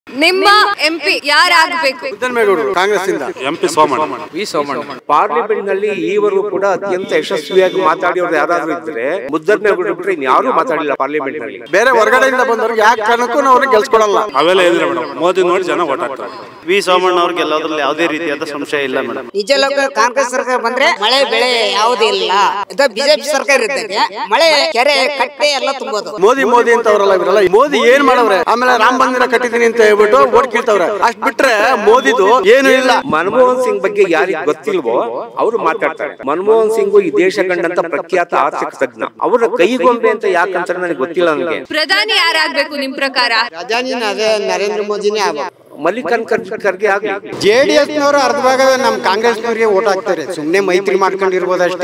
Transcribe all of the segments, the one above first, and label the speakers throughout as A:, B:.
A: ನಿಮ್ಮ ಎಂಪಿ ಯಾರಾಗಬೇಕು
B: ಸಿದ್ದರಾಮೇಗೌಡರು ಕಾಂಗ್ರೆಸ್ ಇಂದ
C: M P Somanna
D: V Somanna parliament ನಲ್ಲಿ ಈವರೆಗೂ ಕೂಡ ಅತ್ಯಂತ ಯಶಸ್ವಿಯಾಗಿ ಮಾತಾಡಿರೋರು ಯಾರಾದ್ರೂ ಇದ್ರೆ ಮುದ್ದರ್ಮೇಗೌಡರು ಬಿಟ್ರೆ ಇನ್ಯಾರು ಮಾತಾಡಿಲ್ಲ ಪಾರ್ಲಿಮೆಂಟ್ ನಲ್ಲಿ
B: ಬೇರೆ ಹೊರಗಡೆಯಿಂದ ಬಂದವ್ರಿಗೆ ಯಾಕೆ ಕಾರಣಕ್ಕೂ ನಾವು ಅವ್ರನ್ನ ಗೆಲ್ಸ್ಕೊಡಲ್ಲ
C: ಅವೆಲ್ಲ ಇದ್ರೆ ಮೇಡಮ್ ಮೋದಿ ನೋಡಿ ಜನ ಓಟ್ ಹಾಕ್ತಾರೆ
E: ವಿ ಸೋಮಣ್ಣ ಅವ್ರಿಗೆ ಎಲ್ಲದ್ರಲ್ಲಿ ಯಾವುದೇ ರೀತಿಯಾದ ಸಂಶಯ ಇಲ್ಲ ಮೇಡಮ್
F: ನಿಜ ಲೋಕ ಕಾಂಗ್ರೆಸ್ ಸರ್ಕಾರ ಬಂದ್ರೆ ಮಳೆ ಬೆಳೆ ಯಾವುದೂ ಇಲ್ಲ ಇದು ಬಿಜೆಪಿ ಸರ್ಕಾರ ಇದ್ದಾಗ ಮಳೆ ಕೆರೆ ಕಟ್ಟೆ ಎಲ್ಲ ತುಂಬೋದು
B: ಮೋದಿ ಮೋದಿ ಅಂತ ಅವರಲ್ಲ ಇವರಲ್ಲ ಮೋದಿ ಏನ್ ಮಾಡವ್ರೆ ಆಮೇಲೆ ರಾಮ ಮಂದಿರ ಕಟ್ಟಿದೀನಿ ಅಂತ ಹೇಳ್ಬಿಟ್ಟು ಓಟ್ ಕೇಳ್ತವ್ರೆ ಅಷ್ಟ್ ಬಿಟ್ರೆ ಮೋದಿದು ಏನು ಇಲ್ಲ
D: ಮನಮೋಹನ್ ಸಿಂಗ್ ಬಗ್ಗೆ ಯಾರಿಗೆ ಗೊತ್ತಿಲ್ವೋ ಅವರು ಮಾತಾಡ್ತಾರೆ ಮನಮೋಹನ್ ಸಿಂಗ್ ಈ ದೇಶ ಕಂಡಂತ ಪ್ರಖ್ಯಾತ ಆರ್ಥಿಕ ತಜ್ಞ ಅವರ ಕೈಗೊಂಬೆ ಅಂತ ಯಾಕಂತಾರೆ ನನಗೆ ಗೊತ್ತಿಲ್ಲ ನನಗೆ
A: ಪ್ರಧಾನಿ ಯಾರಾಗಬೇಕು ನಿಮ್ ಪ್ರಕಾರ
G: ಪ್ರಧಾನಿನ ಅದೇ ನರೇಂದ್ರ ಮೋದಿನೇ ಆಗ್ಬೇಕು
D: ಮಲ್ಲಿಕಾರ್ಜುನ್ ಖರ್ಗೆ- ಖರ್ಗೆ ಆಗ್ಲಿ
G: ಜೆ ಡಿ ಎಸ್ನವರು ಅರ್ಧ ಭಾಗ ನಮ್ಮ ಕಾಂಗ್ರೆಸ್ನವ್ರಿಗೆ ಓಟ್ ಹಾಕ್ತಾರೆ ಸುಮ್ಮನೆ ಮೈತ್ರಿ ಮಾಡ್ಕೊಂಡಿರ್ಬೋದಷ್ಟೇ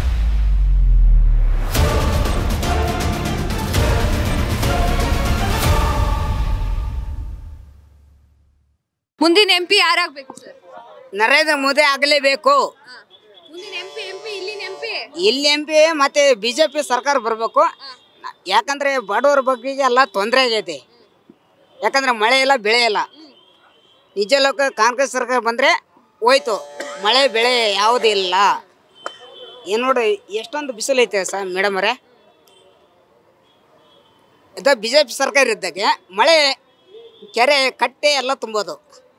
A: ಮುಂದಿನ ಎಂಪಿ ಯಾರಾಗಬೇಕು ಸರ್
F: ನರೇಂದ್ರ ಮೋದಿ ಆಗಲೇಬೇಕು
A: ಮುಂದಿನ ಎಂಪಿ ಎಂಪಿ ಇಲ್ಲಿನ ಎಂಪಿ
F: ಇಲ್ಲಿ ಎಂ ಪಿ ಮತ್ತೆ ಬಿಜೆಪಿ ಸರ್ಕಾರ ಬರಬೇಕು ಯಾಕಂದ್ರೆ ಬಡವರ ಬಗ್ಗೆ ಎಲ್ಲ ತೊಂದರೆ ಆಗೈತಿ ಯಾಕಂದ್ರೆ ಮಳೆ ಇಲ್ಲ ಬೆಳೆ ಇಲ್ಲ ನಿಜ ಲೋಕ ಕಾಂಗ್ರೆಸ್ ಸರ್ಕಾರ ಬಂದ್ರೆ ಹೋಯ್ತು ಮಳೆ ಬೆಳೆ ಯಾವುದೂ ಇಲ್ಲ ಏನು ನೋಡಿ ಎಷ್ಟೊಂದು ಬಿಸಿಲು ಐತೆ ಸರ್ ಮೇಡಮ್ ಅವರೇ ಇದು ಬಿ ಜೆ ಪಿ ಸರ್ಕಾರ ಇದ್ದಾಗೆ ಮಳೆ ಕೆರೆ ಕಟ್ಟೆ ಎಲ್ಲ ತುಂಬೋದು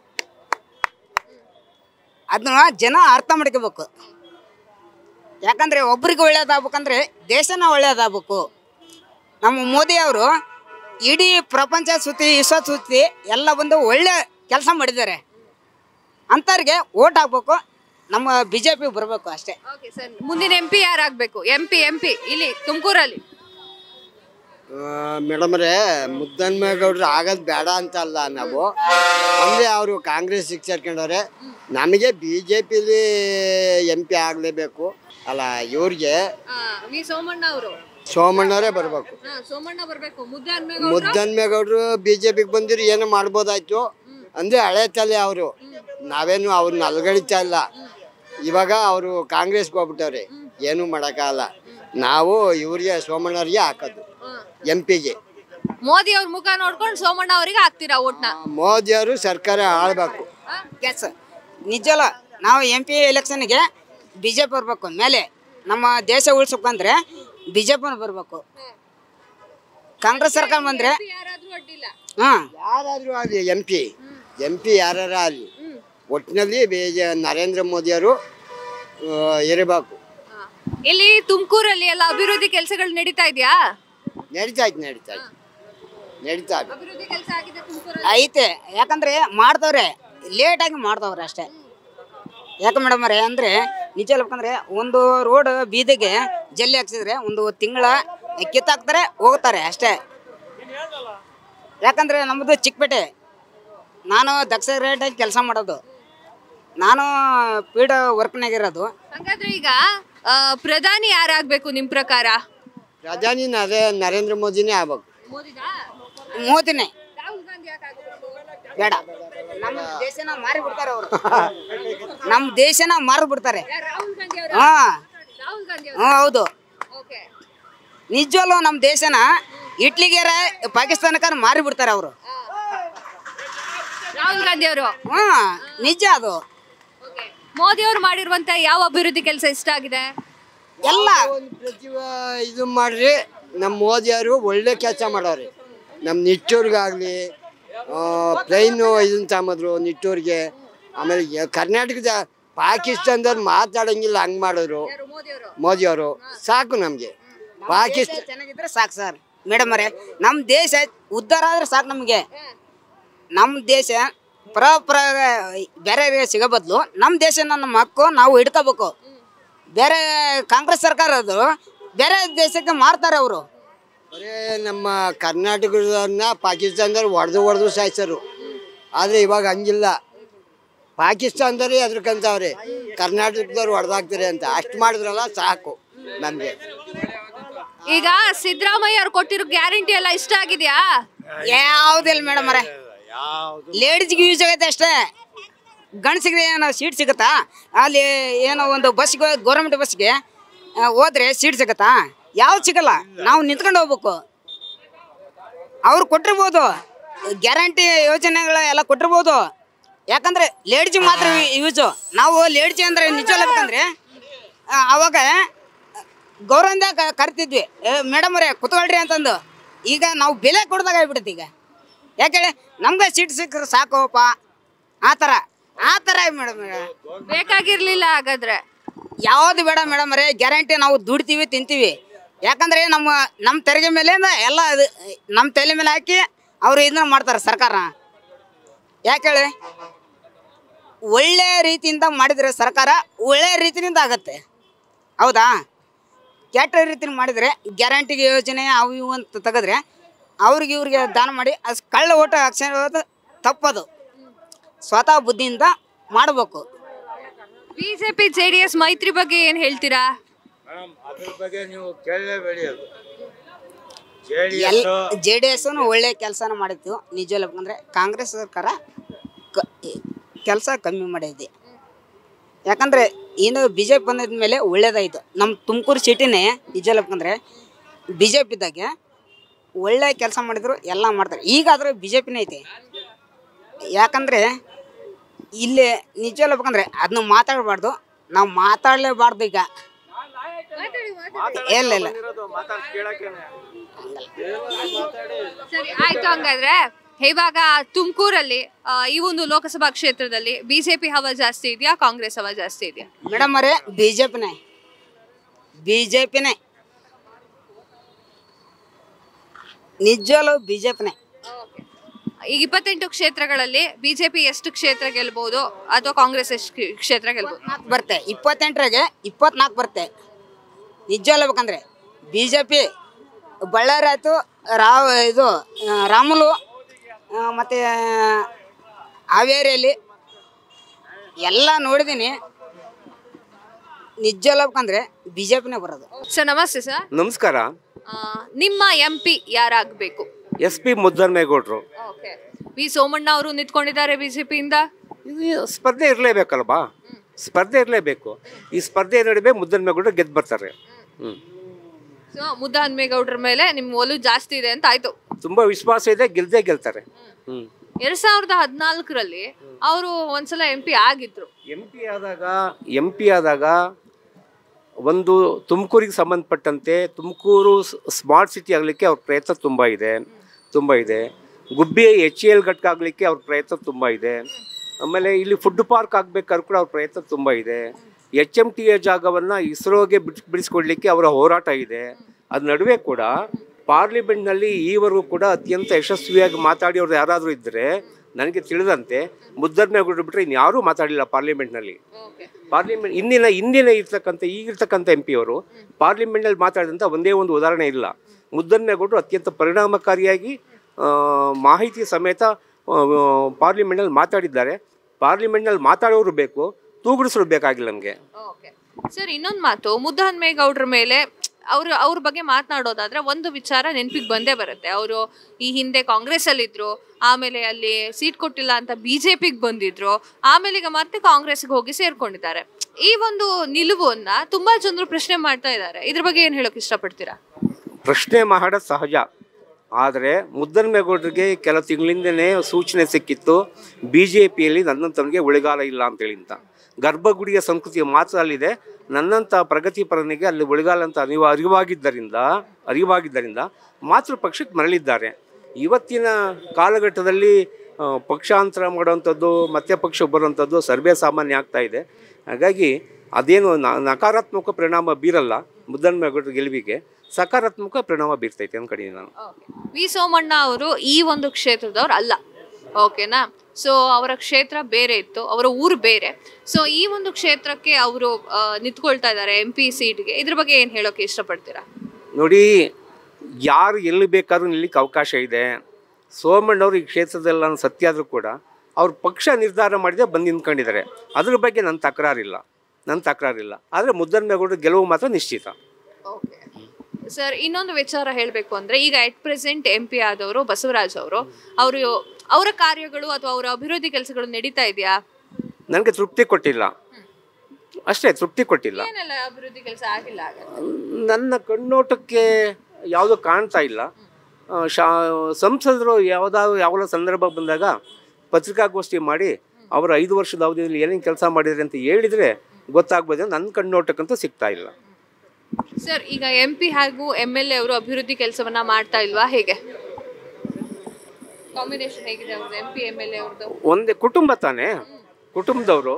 F: ಅದನ್ನ ಜನ ಅರ್ಥ ಮಾಡ್ಕೋಬೇಕು ಯಾಕಂದ್ರೆ ಒಬ್ರಿಗೆ ಒಳ್ಳೇದಾಗ್ಬೇಕಂದ್ರೆ ದೇಶನ ಒಳ್ಳೇದಾಗಬೇಕು ನಮ್ಮ ಮೋದಿ ಅವರು ಇಡೀ ಪ್ರಪಂಚ ಸುತ್ತಿ ವಿಶ್ವ ಸುತ್ತಿ ಎಲ್ಲ ಬಂದು ಒಳ್ಳೆ ಕೆಲಸ ಮಾಡಿದ್ದಾರೆ ಅಂಥವ್ರಿಗೆ ಓಟ್ ಹಾಕ್ಬೇಕು ನಮ್ಮ ಬಿ ಜೆ ಪಿ ಬರಬೇಕು ಅಷ್ಟೇ
A: ಓಕೆ ಸರ್ ಮುಂದಿನ ಎಂಪಿ ಯಾರಾಗಬೇಕು ಎಂಪಿ ಎಂಪಿ ಇಲ್ಲಿ ತುಮಕೂರಲ್ಲಿ
G: ಮೇಡಮ್ರೆ ಮುದ್ದನ್ಮೇಗೌಡ್ರು ಆಗೋದು ಬೇಡ ಅಂತ ಅಲ್ಲ ನಾವು ಅಂದರೆ ಅವರು ಕಾಂಗ್ರೆಸ್ ಸೇರ್ಕೊಂಡವ್ರೆ ನಮಗೆ ಬಿ ಜೆ ಪಿಲಿ ಎಂ ಪಿ ಆಗಲೇಬೇಕು ಅಲ್ಲ ಇವ್ರಿಗೆ
A: ವಿ ಸೋಮಣ್ಣ ಅವರು
G: ಸೋಮಣ್ಣವರೇ ಬರಬೇಕು
A: ಸೋಮಣ್ಣ ಬರಬೇಕು ಮುದ್ದೆ
G: ಮುದ್ದನ್ಮೇಗೌಡರು ಬಿ ಜೆ ಪಿಗೆ ಬಂದಿರು ಏನೋ ಮಾಡ್ಬೋದಾಯ್ತು ಅಂದರೆ ಹಳೆ ತಲೆ ಅವರು ನಾವೇನು ಅವ್ರನ್ನ ಅಲ್ಗಡಿತಾ ಇಲ್ಲ ಇವಾಗ ಅವರು ಕಾಂಗ್ರೆಸ್ಗೆ ಹೋಗ್ಬಿಟ್ಟವ್ರೆ ಏನೂ ಮಾಡೋಕ್ಕಾಗಲ್ಲ ನಾವು ಇವ್ರಿಗೆ ಸೋಮಣ್ಣವ್ರಿಗೆ ಹಾಕೋದು ಎಂ ಪಿಗೆ
A: ಮೋದಿ ಅವ್ರ ಮುಖ ನೋಡ್ಕೊಂಡು ಸೋಮಣ್ಣ ಅವರಿಗೆ ಹಾಕ್ತೀರಾ ಓಟ್ನ
G: ಮೋದಿಯವರು ಸರ್ಕಾರ ಆಳ್ಬೇಕು
F: ಎಸ್ ನಿಜಲ್ಲ ನಾವು ಎಂ ಪಿ ಎಲೆಕ್ಷನ್ಗೆ ಬಿ ಜೆ ಪಿ ಬರಬೇಕು ಮೇಲೆ ನಮ್ಮ ದೇಶ ಉಳಿಸ್ಬೇಕಂದ್ರೆ ಬಿ ಜೆ ಪಿನ ಬರಬೇಕು ಕಾಂಗ್ರೆಸ್ ಸರ್ಕಾರ ಬಂದರೆ
A: ಯಾರಾದ್ರೂ ಅಡ್ಡಿಲ್ಲ
F: ಹಾಂ
G: ಯಾರಾದರೂ ಆಗಲಿ ಎಂ ಪಿ ಎಂ ಪಿ ಯಾರು ಆಗಲಿ ಒಟ್ಟಿನಲ್ಲಿ ಬೇಜ ನರೇಂದ್ರ ಮೋದಿಯವರು ಆ, ಇರಬೇಕು
A: ಇಲ್ಲಿ ತುಮಕೂರಲ್ಲಿ ಎಲ್ಲ ಅಭಿವೃದ್ಧಿ ಕೆಲಸಗಳು ನಡೀತಾ ಇದೆಯಾ
G: ನಡೀತಾ ಇತ್ತು ನಡೀತಾ ಇತ್ತು ನಡೀತಾ ಇದೆ
A: ಅಭಿವೃದ್ಧಿ ಕೆಲಸ ಆಗಿದೆ ತುಮಕೂರಲ್ಲಿ
F: ಐತೆ ಯಾಕಂದ್ರೆ ಮಾಡ್ತವ್ರೆ ಲೇಟಾಗಿ ಮಾಡ್ತವ್ರೆ ಅಷ್ಟೇ ಯಾಕೆ ಮೇಡಮ್ ಅವರೇ ಅಂದರೆ ನಿಜ ಹೇಳ್ಬೇಕಂದ್ರೆ ಒಂದು ರೋಡ್ ಬೀದಿಗೆ ಜಲ್ಲಿ ಹಾಕ್ಸಿದ್ರೆ ಒಂದು ತಿಂಗಳ ಕಿತ್ತಾಕ್ತಾರೆ ಹೋಗ್ತಾರೆ ಅಷ್ಟೇ ಯಾಕಂದರೆ ನಮ್ಮದು ಚಿಕ್ಕಪೇಟೆ ನಾನು ದಕ್ಷ ರೇಟಾಗಿ ಕೆಲಸ ಮಾಡೋದು ನಾನು ಪೀಡ ವರ್ಕ್ನಾಗಿರೋದು
A: ಹಂಗಾದ್ರೆ ಈಗ ಆ, ಪ್ರಧಾನಿ ಯಾರಾಗ್ಬೇಕು ನಿಮ್ ಪ್ರಕಾರ
G: ಪ್ರಧಾನಿ ನರೇ ನರೇಂದ್ರ ಮೋದಿನೇ ಆಗ್ಬೇಕು
A: ಮೋದಿನಾ
F: ಮೋದಿನೇ
A: ರಾಹುಲ್ ಗಾಂಧಿ ಯಾಕಾಗಬೇಕು
F: ಬೇಡ ನಮ್ಮ ದೇಶನ ಮಾರಿ ಬಿಡ್ತಾರೆ ಅವರು ನಮ್ಮ ದೇಶನ ಮಾರಿ ಬಿಡ್ತಾರೆ
A: ರಾಹುಲ್ ಗಾಂಧಿ ಅವರ
F: ಹಾ
A: ರಾಹುಲ್ ಗಾಂಧಿ
F: ಹ್ಞೂ ಹೌದು
A: ಓಕೆ
F: ನಿಜವಲ್ಲೂ ನಮ್ಮ ದೇಶನ ಇಟ್ಲಿಗೆರ ಪಾಕಿಸ್ತಾನಕ್ಕೆ ಮಾರಿ ಬಿಡ್ತಾರೆ ಅವರು
A: ರಾಹುಲ್ ಗಾಂಧಿ ಅವರು
F: ಹ್ಞೂ ನಿಜ ಅದು
A: ಮೋದಿ ಅವರು ಮಾಡಿರುವಂತ ಯಾವ ಅಭಿವೃದ್ಧಿ ಕೆಲಸ ಇಷ್ಟ ಆಗಿದೆ
F: ಎಲ್ಲ
G: ಒಂದು ಪ್ರತಿ ಇದು ಮಾಡ್ರಿ ನಮ್ಮ ಮೋದಿಯವರು ಒಳ್ಳೆ ಕೆಲಸ ಮಾಡವ್ರೆ ನಮ್ಮ ನಿಟ್ಟೂರ್ಗಾಗಲಿ ಟ್ರೈನು ಇದನ್ನ ತಗೊಂಬಂದ್ರು ನಿಟ್ಟೂರಿಗೆ ಆಮೇಲೆ ಯ- ಕರ್ನಾಟಕದ ಪಾಕಿಸ್ತಾನದವ್ರು ಮಾತಾಡಂಗಿಲ್ಲ ಹಂಗೆ ಮಾಡಿದ್ರು ಮೋದಿಯವರು ಸಾಕು ನಮಗೆ ಪಾಕಿಸ್ತಾನ
F: ಚೆನ್ನಾಗಿದ್ರೆ ಸಾಕು ಸರ್ ಮೇಡಮ್ ಅವರೇ ನಮ್ಮ ದೇಶ ಉದ್ಧಾರ ಆದ್ರೆ ಸಾಕು ನಮಗೆ ನಮ್ಮ ದೇಶ ಪರ ಪರ ಬೇರೆ ಸಿಗೋ ಬದಲು ನಮ್ಮ ದೇಶನ ನಮ್ಮ ಹಕ್ಕು ನಾವು ಹಿಡ್ಕೋಬೇಕು ಬೇರೆ ಕಾಂಗ್ರೆಸ್ ಸರ್ಕಾರ ಅದು ಬೇರೆ ದೇಶಕ್ಕೆ ಮಾರ್ತಾರೆ ಅವರು
G: ಬರೇ ನಮ್ಮ ಕರ್ನಾಟಕದವ್ರನ್ನ ಪಾಕಿಸ್ತಾನದವ್ರು ಹೊಡೆದು ಹೊಡೆದು ಸಾಯ್ಸರು ಆದರೆ ಇವಾಗ ಹಂಗಿಲ್ಲ ಪಾಕಿಸ್ತಾನದವ್ರೇ ಹೆದರ್ಕಂತವ್ರೆ ಕರ್ನಾಟಕದವ್ರು ಹೊಡೆದಾಕ್ತಾರೆ ಅಂತ ಅಷ್ಟು ಮಾಡಿದ್ರಲ್ಲ ಸಾಕು ನಮಗೆ
A: ಈಗ ಸಿದ್ದರಾಮಯ್ಯ ಅವ್ರು ಕೊಟ್ಟಿರೋ ಗ್ಯಾರಂಟಿ ಎಲ್ಲ ಇಷ್ಟ ಆಗಿದ್ಯಾ
F: ಯಾವುದಿಲ್ಲ ಮೇಡಮ್ ಅವರೇ ಲೇಡೀಸ್ಗೆ ಯೂಸ್ ಆಗೈತೆ ಅಷ್ಟೇ ಗಂಡಸಿಗೆ ಏನೋ ಸೀಟ್ ಸಿಗುತ್ತಾ ಅಲ್ಲಿ ಏನೋ ಒಂದು ಬಸ್ಗೆ ಗೌರ್ಮೆಂಟ್ ಬಸ್ಗೆ ಆ, ಹೋದ್ರೆ ಸೀಟ್ ಸಿಗುತ್ತಾ ಯಾವ್ದು ಸಿಗಲ್ಲ ನಾವು ನಿಂತ್ಕೊಂಡು ಹೋಗ್ಬೇಕು ಅವ್ರು ಕೊಟ್ಟಿರ್ಬೋದು ಗ್ಯಾರಂಟಿ ಯೋಜನೆಗಳ ಎಲ್ಲ ಕೊಟ್ಟಿರ್ಬೋದು ಯಾಕಂದ್ರೆ ಲೇಡ್ಜಿ ಮಾತ್ರ ಯೂಸು ನಾವು ಲೇಡ್ಜಿ ಅಂದ್ರೆ ನಿಜ ಹೇಳ್ಬೇಕಂದ್ರೆ ಆ, ಅವಾಗ ಗೌರವದಿಂದ ಕ- ಕರಿತಿದ್ವಿ ಮೇಡಮ್ ಅವರೇ ಕುತ್ಕೊಳ್ರಿ ಅಂತಂದು ಈಗ ನಾವು ಬೆಲೆ ಕೊಡ್ದಾಗ ಆಗ್ಬಿಡುತ್ತೆ ಈಗ ಯಾಕೇಳಿ ನಮ್ಗೆ ಸೀಟ್ ಸಿಕ್ಕರೆ ಸಾಕೋಪ್ಪ ಆ ಥರ ಆ ಥರ ಮೇಡಮ್
A: ಬೇಕಾಗಿರ್ಲಿಲ್ಲ ಹಾಗಾದ್ರೆ
F: ಯಾವುದು ಬೇಡ ಮೇಡಮ್ ರೇ ಗ್ಯಾರಂಟಿ ನಾವು ದುಡ್ತೀವಿ ತಿಂತೀವಿ ಯಾಕಂದ್ರೆ ನಮ್ಮ ನಮ್ಮ ತೆರಿಗೆ ಮೇಲೆ ಎಲ್ಲ ಅದು ನಮ್ಮ ತಲೆ ಮೇಲೆ ಹಾಕಿ ಅವರು ಇದನ್ನ ಮಾಡ್ತಾರೆ ಸರ್ಕಾರ ಯಾಕೆ ಹೇಳಿ ಒಳ್ಳೆ ರೀತಿಯಿಂದ ಮಾಡಿದರೆ ಸರ್ಕಾರ ಒಳ್ಳೆ ರೀತಿಯಿಂದ ಆಗತ್ತೆ ಹೌದಾ ಕೆಟ್ಟ ರೀತಿಯಿಂದ ಮಾಡಿದರೆ ಗ್ಯಾರಂಟಿಗೆ ಯೋಜನೆ ಅವು ಇವು ಅಂತ ತೆಗೆದ್ರೆ ಅವ್ರಿಗೆ ಇವ್ರಿಗೆ ದಾನ ಮಾಡಿ ಅದು ಕಳ್ಳ ಓಟ ಹಾಕ್ಸೋದು ತಪ್ಪದು ಸ್ವತಃ ಬುದ್ಧಿಯಿಂದ ಮಾಡಬೇಕು
A: ಬಿಜೆಪಿ ಜೆಡಿಎಸ್ ಮೈತ್ರಿ ಬಗ್ಗೆ ಏನ್ ಹೇಳ್ತೀರಾ
H: ಅದ್ರ ಬಗ್ಗೆ ನೀವು ಕೇಳಲೇಬೇಡಿ ಅದು
F: ಎಲ್ ಜೆ ಡಿ ಎಸ್ ಒಳ್ಳೆ ಕೆಲಸನ ಮಾಡಿತ್ತು ನಿಜ ಹೇಳ್ಬೇಕಂದ್ರೆ ಕಾಂಗ್ರೆಸ್ ಸರ್ಕಾರ ಕೆಲಸ ಕಮ್ಮಿ ಮಾಡಿದೆ ಯಾಕಂದ್ರೆ ಏನು ಬಿ ಜೆ ಪಿ ಬಂದಿದ ಮೇಲೆ ಒಳ್ಳೇದಾಯಿತು ನಮ್ಮ ತುಮಕೂರು ಸಿಟಿನೇ ನಿಜ ಹೇಳ್ಬೇಕಂದ್ರೆ ಬಿ ಜೆ ಪಿದಾಗೆ ಒಳ್ಳೆ ಕೆಲಸ ಮಾಡಿದ್ರು ಎಲ್ಲ ಮಾಡ್ತಾರೆ ಈಗಾದರೂ ಬಿ ಜೆ ಪಿನೇ ಐತೆ ಯಾಕಂದರೆ ಇಲ್ಲಿ ನಿಜ ಹೇಳ್ಬೇಕಂದ್ರೆ ಅದನ್ನ ಮಾತಾಡಬಾರ್ದು ನಾವು ಮಾತಾಡಲೇಬಾರ್ದು ಈಗ ಇಲ್ಲ ಇಲ್ಲ
A: ಸರಿ ಆಯ್ತು ಹಂಗಾದ್ರೆ ಇವಾಗ ತುಮಕೂರಲ್ಲಿ ಈ ಒಂದು ಲೋಕಸಭಾ ಕ್ಷೇತ್ರದಲ್ಲಿ ಬಿಜೆಪಿ ಹವಾ ಜಾಸ್ತಿ ಇದೆಯಾ ಕಾಂಗ್ರೆಸ್ ಹವಾ ಜಾಸ್ತಿ ಇದೆಯಾ
F: ಮೇಡಮ್ ಅವರೇ ಬಿ ಜೆ ಪಿನೇ ಬಿ ಜೆ ಪಿನೇ ನಿಜವಲ್ಲೂ ಬಿ ಜೆ ಪಿನೇ
A: ಈಗ ಇಪ್ಪತ್ತೆಂಟು ಕ್ಷೇತ್ರಗಳಲ್ಲಿ ಬಿಜೆಪಿ ಎಷ್ಟು ಕ್ಷೇತ್ರ ಗೆಲ್ಬಹುದು ಅಥವಾ ಕಾಂಗ್ರೆಸ್ ಎಷ್ಟು ಕ್ಷೇ- ಕ್ಷೇತ್ರ ಗೆಲ್ಬಹುದು
F: ನಾಲ್ಕು ಬರುತ್ತೆ ಇಪ್ಪತ್ತೆಂಟರಾಗೆ ಇಪ್ಪತ್ನಾಲ್ಕು ಬರುತ್ತೆ ನಿಜ ಹೇಳ್ಬೇಕಂದ್ರೆ ಬಿ ಜೆ ಪಿ ಬಳ್ಳಾರಿ ಆಯಿತು ರಾವ್ ಇದು ಆ, ರಾಮುಲು ಆ, ಮತ್ತು ಹಾವೇರಿಯಲ್ಲಿ ಎಲ್ಲ ನೋಡಿದ್ದೀನಿ ನಿಜ ಹೇಳ್ಬೇಕಂದ್ರೆ ಬಿ ಜೆ ಪಿನೇ ಬರೋದು
A: ಸರ್ ನಮಸ್ತೆ ಸರ್
D: ನಮಸ್ಕಾರ
A: ಆ, ನಿಮ್ಮ ಎಂ ಪಿ ಯಾರಾಗಬೇಕು
D: ಎಸ್ ಪಿ ಮುದ್ದನ್ಮೇಗೌಡರು
A: ಓಕೆ ವಿ ಸೋಮಣ್ಣ ಅವರು ನಿಂತ್ಕೊಂಡಿದ್ದಾರೆ ಬಿಜೆಪಿಯಿಂದ
D: ಇದು ಸ್ಪರ್ಧೆ ಇರಲೇಬೇಕಲ್ವಾ ಸ್ಪರ್ಧೆ ಇರಲೇಬೇಕು ಈ ಸ್ಪರ್ಧೆ ನಡುವೆ ಮುದ್ದನ್ಮೇಗೌಡರು ಗೆದ್ದು ಬರ್ತಾರೆ ಹ್ಮ್
A: ಸೊ ಮುದ್ದಹನ್ಮೇಗೌಡ್ರ ಮೇಲೆ ನಿಮ್ಮ ಒಲವು ಜಾಸ್ತಿ ಇದೆ ಅಂತ ಆಯ್ತು
D: ತುಂಬಾ ವಿಶ್ವಾಸ ಇದೆ ಗೆಲ್ದೇ ಗೆಲ್ತಾರೆ ಹ್ಮ್
A: ಎರಡ್ ಸಾವಿರದ ಹದಿನಾಲ್ಕರಲ್ಲಿ ಅವರು ಒಂದ್ಸಲ ಎಂ ಪಿ ಆಗಿದ್ರು
D: ಎಂ ಪಿ ಆದಾಗ ಎಂ ಪಿ ಆದಾಗ ಒಂದು ತುಮಕೂರಿಗೆ ಸಂಬಂಧಪಟ್ಟಂತೆ ತುಮಕೂರು ಸ್ಮಾರ್ಟ್ ಸಿಟಿ ಆಗಲಿಕ್ಕೆ ಅವ್ರ ಪ್ರಯತ್ನ ತುಂಬ ಇದೆ ತುಂಬ ಇದೆ ಗುಬ್ಬಿ ಎಚ್ ಎಲ್ ಘಟಕ ಆಗಲಿಕ್ಕೆ ಅವ್ರ ಪ್ರಯತ್ನ ತುಂಬ ಇದೆ ಆಮೇಲೆ ಇಲ್ಲಿ ಫುಡ್ ಪಾರ್ಕ್ ಆಗಬೇಕಾದ್ರೂ ಕೂಡ ಅವ್ರ ಪ್ರಯತ್ನ ತುಂಬ ಇದೆ ಎಚ್ ಎಮ್ ಟಿ ಎ ಜಾಗವನ್ನು ಇಸ್ರೋಗೆ ಬಿಡಿಸ್ ಬಿಡಿಸ್ಕೊಡ್ಲಿಕ್ಕೆ ಅವರ ಹೋರಾಟ ಇದೆ ಅದ್ರ ನಡುವೆ ಕೂಡ ಪಾರ್ಲಿಮೆಂಟ್ನಲ್ಲಿ ಈವರೆಗೂ ಕೂಡ ಅತ್ಯಂತ ಯಶಸ್ವಿಯಾಗಿ ಮಾತಾಡಿಯವ್ರು ಯಾರಾದರೂ ಇದ್ದರೆ ನನಗೆ ತಿಳಿದಂತೆ ಮುದ್ದರ್ಮೇಗೌಡರು ಬಿಟ್ಟರೆ ಇನ್ಯಾರೂ ಮಾತಾಡಲಿಲ್ಲ ಪಾರ್ಲಿಮೆಂಟ್ನಲ್ಲಿ ಪಾರ್ಲಿಮೆಂಟ್ ಇಂದಿನ ಇಂದಿನ ಇರ್ತಕ್ಕಂಥ ಈಗಿರ್ತಕ್ಕಂಥ ಎಂ ಪಿ ಅವರು ಪಾರ್ಲಿಮೆಂಟ್ನಲ್ಲಿ ಮಾತಾಡಿದಂಥ ಒಂದೇ ಒಂದು ಉದಾಹರಣೆ ಇಲ್ಲ ಮುದ್ದನ್ಮೇಗೌಡರು ಅತ್ಯಂತ ಪರಿಣಾಮಕಾರಿಯಾಗಿ ಆ, ಮಾಹಿತಿ ಸಮೇತ ಆ, ಪಾರ್ಲಿಮೆಂಟ್ನಲ್ಲಿ ಮಾತಾಡಿದ್ದಾರೆ ಪಾರ್ಲಿಮೆಂಟ್ನಲ್ಲಿ ಮಾತಾಡೋರು ಬೇಕು ತೂಗುಡಿಸೋರು ಬೇಕಾಗಿಲ್ಲ ನನಗೆ
A: ಸರ್ ಇನ್ನೊಂದು ಮಾತು ಮುದ್ದಹನ್ಮೇಗೌಡ್ರ ಮೇಲೆ ಅವ್ರ ಅವ್ರ ಬಗ್ಗೆ ಮಾತನಾಡೋದಾದ್ರೆ ಒಂದು ವಿಚಾರ ನೆನಪಿಗೆ ಬಂದೇ ಬರುತ್ತೆ ಅವರು ಈ ಹಿಂದೆ ಕಾಂಗ್ರೆಸ್ ಅಲ್ಲಿ ಇದ್ರು ಆಮೇಲೆ ಅಲ್ಲಿ ಸೀಟ್ ಕೊಟ್ಟಿಲ್ಲ ಅಂತ ಬಿಜೆಪಿಗೆ ಬಂದಿದ್ರು ಆಮೇಲೆ ಈಗ ಮತ್ತೆ ಕಾಂಗ್ರೆಸ್ಗೆ ಹೋಗಿ ಸೇರ್ಕೊಂಡಿದ್ದಾರೆ ಈ ಒಂದು ನಿಲುವನ್ನ ತುಂಬಾ ಜನರು ಪ್ರಶ್ನೆ ಮಾಡ್ತಾ ಇದ್ದಾರೆ ಇದ್ರ ಬಗ್ಗೆ ಏನ್ ಹೇಳೋಕೆ ಇಷ್ಟಪಡ್ತೀರಾ
D: ಪ್ರಶ್ನೆ ಮಾಡೋದು ಸಹಜ ಆದರೆ ಮುದ್ದನ್ಮೇಗೌಡರಿಗೆ ಕೆಲ ತಿಂಗಳಿಂದನೇ ಸೂಚನೆ ಸಿಕ್ಕಿತ್ತು ಬಿ ಜೆ ಪಿಯಲ್ಲಿ ನನ್ನಂತವನಿಗೆ ಉಳಿಗಾಲ ಇಲ್ಲ ಅಂತೇಳಿ ಅಂತ ಗರ್ಭಗುಡಿಯ ಸಂಸ್ಕೃತಿ ಮಾತ್ರ ಅಲ್ಲಿದೆ ನನ್ನಂಥ ಪ್ರಗತಿಪರನಿಗೆ ಅಲ್ಲಿ ಉಳಿಗಾಲ ಅಂತ ಅರಿವು ಅರಿವಾಗಿದ್ದರಿಂದ ಅರಿವಾಗಿದ್ದರಿಂದ ಮಾತೃ ಪಕ್ಷಕ್ಕೆ ಮರಳಿದ್ದಾರೆ ಇವತ್ತಿನ ಕಾಲಘಟ್ಟದಲ್ಲಿ ಆ, ಪಕ್ಷಾಂತರ ಮಾಡುವಂಥದ್ದು ಮತ್ತೆ ಪಕ್ಷಕ್ಕೆ ಬರುವಂಥದ್ದು ಸರ್ವೇ ಸಾಮಾನ್ಯ ಆಗ್ತಾ ಇದೆ ಹಾಗಾಗಿ ಅದೇನು ನ- ನಕಾರಾತ್ಮಕ ಪರಿಣಾಮ ಬೀರಲ್ಲ ಮುದ್ದನ್ಮೇಗೌಡರ ಗೆಲುವಿಗೆ ಸಕಾರಾತ್ಮಕ ಪರಿಣಾಮ ಬೀರ್ತೈತೆ ಅನ್ಕೊಂಡಿದ್ದೀನಿ ನಾನು
A: ವಿ ಸೋಮಣ್ಣ ಅವರು ಈ ಒಂದು ಕ್ಷೇತ್ರದವ್ರು ಅಲ್ಲ ಓಕೆನಾ ಸೊ ಅವರ ಕ್ಷೇತ್ರ ಬೇರೆ ಇತ್ತು ಅವರ ಊರು ಬೇರೆ ಸೊ ಈ ಒಂದು ಕ್ಷೇತ್ರಕ್ಕೆ ಅವರು ನಿಂತ್ಕೊಳ್ತಾ ಇದ್ದಾರೆ ಎಂ ಪಿ ಸೀಟ್ಗೆ ಇದ್ರ ಬಗ್ಗೆ ಏನು ಹೇಳೋಕೆ ಇಷ್ಟಪಡ್ತೀರಾ
D: ನೋಡಿ ಯಾರು ಎಲ್ಲಿ ಬೇಕಾದ್ರೂ ನಿಲ್ಲಿಕ್ಕೆ ಅವಕಾಶ ಇದೆ ಸೋಮಣ್ಣವರು ಈ ಕ್ಷೇತ್ರದಲ್ಲಿ ನಾನು ಸತ್ಯ ಆದರೂ ಕೂಡ ಅವ್ರ ಪಕ್ಷ ನಿರ್ಧಾರ ಮಾಡಿದೆ ಬಂದು ನಿಂತ್ಕೊಂಡಿದ್ದಾರೆ ಅದ್ರ ಬಗ್ಗೆ ನನ್ನ ತಕರಾರಿಲ್ಲ ನನ್ನ ತಕರಾರಿಲ್ಲ ಆದರೆ ಮುದ್ದನ್ಮೇಗೌಡರ ಗೆಲುವು ಮಾತ್ರ ನಿಶ್ಚಿತ
A: ಸರ್ ಇನ್ನೊಂದು ವಿಚಾರ ಹೇಳಬೇಕು ಅಂದ್ರೆ ಈಗ ಎಟ್ ಪ್ರೆಸೆಂಟ್ ಎಂ ಪಿ ಆದವರು ಬಸವರಾಜ್ ಅವರು ಅವರು ಅವರ ಕಾರ್ಯಗಳು ಅಥವಾ ಅವರ ಅಭಿವೃದ್ಧಿ ಕೆಲಸಗಳು ನಡೀತಾ ಇದೆಯಾ
D: ನನಗೆ ತೃಪ್ತಿ ಕೊಟ್ಟಿಲ್ಲ ಅಷ್ಟೇ ತೃಪ್ತಿ ಕೊಟ್ಟಿಲ್ಲ
A: ಏನೆಲ್ಲ ಅಭಿವೃದ್ಧಿ ಕೆಲಸ ಆಗಿಲ್ಲ ಹಾಗಾದ್ರೆ?
D: ನನ್ನ ಕಣ್ಣೋಟಕ್ಕೆ ಯಾವುದೂ ಕಾಣ್ತಾ ಇಲ್ಲ ಆ, ಶಾ ಸಂಸದರು ಯಾವುದಾದ್ರು ಯಾವ ಸಂದರ್ಭ ಬಂದಾಗ ಪತ್ರಿಕಾಗೋಷ್ಠಿ ಮಾಡಿ ಅವರು ಐದು ವರ್ಷದ ಅವಧಿಯಲ್ಲಿ ಏನೇನು ಕೆಲಸ ಮಾಡಿದ್ರೆ ಅಂತ ಹೇಳಿದರೆ ಗೊತ್ತಾಗ್ಬೋದು ನನ್ನ ಕಣ್ಣೋಟಕ್ಕಂತೂ ಸಿಗ್ತಾ ಇಲ್ಲ
A: ಸರ್ ಈಗ ಎಂ ಪಿ ಹಾಗೂ ಎಮ್ ಎಲ್ ಎ ಅವರು ಅಭಿವೃದ್ಧಿ ಕೆಲಸವನ್ನ ಮಾಡ್ತಾ ಇಲ್ವಾ ಹೇಗೆ ಕಾಂಬಿನೇಷನ್ ಹೇಗಿದೆ ಅವ್ರದ್ದು M P M L A ಅವ್ರದ್ದು
D: ಒಂದೇ ಕುಟುಂಬ ತಾನೇ ಕುಟುಂಬದವರು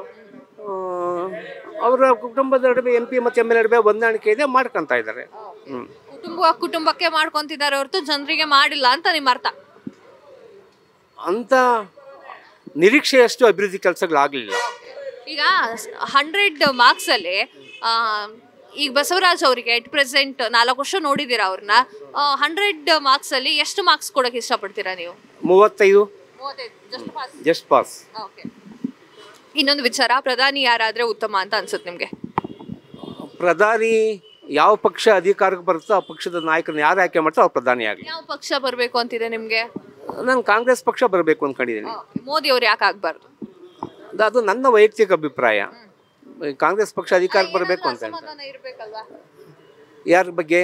D: ಅವರ ಕುಟುಂಬದ ನಡುವೆ ಎಂ ಪಿ ಮತ್ತು ಎಮ್ ಎಲ್ ನಡುವೆ ಹೊಂದಾಣಿಕೆ ಇದೆ ಮಾಡ್ಕೊತಾ ಇದ್ದಾರೆ ಹ್ಞೂ
A: ಕುಟುಂಬ ಕುಟುಂಬಕ್ಕೆ ಮಾಡ್ಕೊಂತಿದ್ದಾರೆ ಹೊರತು ಜನರಿಗೆ ಮಾಡಿಲ್ಲ ಅಂತ ನಿಮ್ಮ ಅರ್ಥ
D: ಅಂತ ನಿರೀಕ್ಷೆಯಷ್ಟು ಅಭಿವೃದ್ಧಿ ಕೆಲಸಗಳಾಗಲಿಲ್ಲ
A: ಈಗ ಹಂಡ್ರೆಡ್ ಮಾರ್ಕ್ಸ್ ಅಲ್ಲಿ ಆ, ಈಗ ಬಸವರಾಜ್ ಅವರಿಗೆ ಎಟ್ ಪ್ರೆಸೆಂಟ್ ನಾಲ್ಕು ವರ್ಷ ನೋಡಿದ್ದೀರಾ ಅವ್ರನ್ನ ಹಂಡ್ರೆಡ್ ಮಾರ್ಕ್ಸ್ ಅಲ್ಲಿ ಎಷ್ಟು ಮಾರ್ಕ್ಸ್ ಕೊಡಕ್ಕೆ ಇಷ್ಟಪಡ್ತೀರಾ ನೀವು
D: ಮೂವತ್ತೈದು
A: just pass
D: just pass
A: okay ಇನ್ನೊಂದು ವಿಚಾರ ಪ್ರಧಾನಿ ಯಾರಾದ್ರೆ ಉತ್ತಮ ಅಂತ ಅನ್ಸುತ್ತೆ ನಿಮ್ಗೆ
D: ಪ್ರಧಾನಿ ಯಾವ ಪಕ್ಷ ಅಧಿಕಾರಕ್ಕೆ ಬರುತ್ತೋ ಆ ಪಕ್ಷದ ನಾಯಕರನ್ನ ಯಾರು ಆಯ್ಕೆ ಮಾಡ್ತಾರೋ ಅವ್ರು ಪ್ರಧಾನಿ ಆಗಲಿ
A: ಯಾವ ಪಕ್ಷ ಬರ್ಬೇಕು ಅಂತಿದೆ ನಿಮ್ಗೆ
D: ನಾನು ಕಾಂಗ್ರೆಸ್ ಪಕ್ಷ ಬರಬೇಕು ಅಂದ್ಕೊಂಡಿದ್ದೀನಿ
A: ಮೋದಿ ಅವ್ರು ಯಾಕೆ ಆಗ್ಬಾರ್ದು
D: ಅದು- ಅದು ನನ್ನ ವೈಯಕ್ತಿಕ ಅಭಿಪ್ರಾಯ ಕಾಂಗ್ರೆಸ್ ಪಕ್ಷ ಅಧಿಕಾರಕ್ಕೆ ಬರಬೇಕು ಅಂತ ಹೇಳ್ತಾರೆ.
A: ಅಸಮಾಧಾನ ಇರ್ಬೇಕಲ್ವಾ
D: ಯಾರ ಬಗ್ಗೆ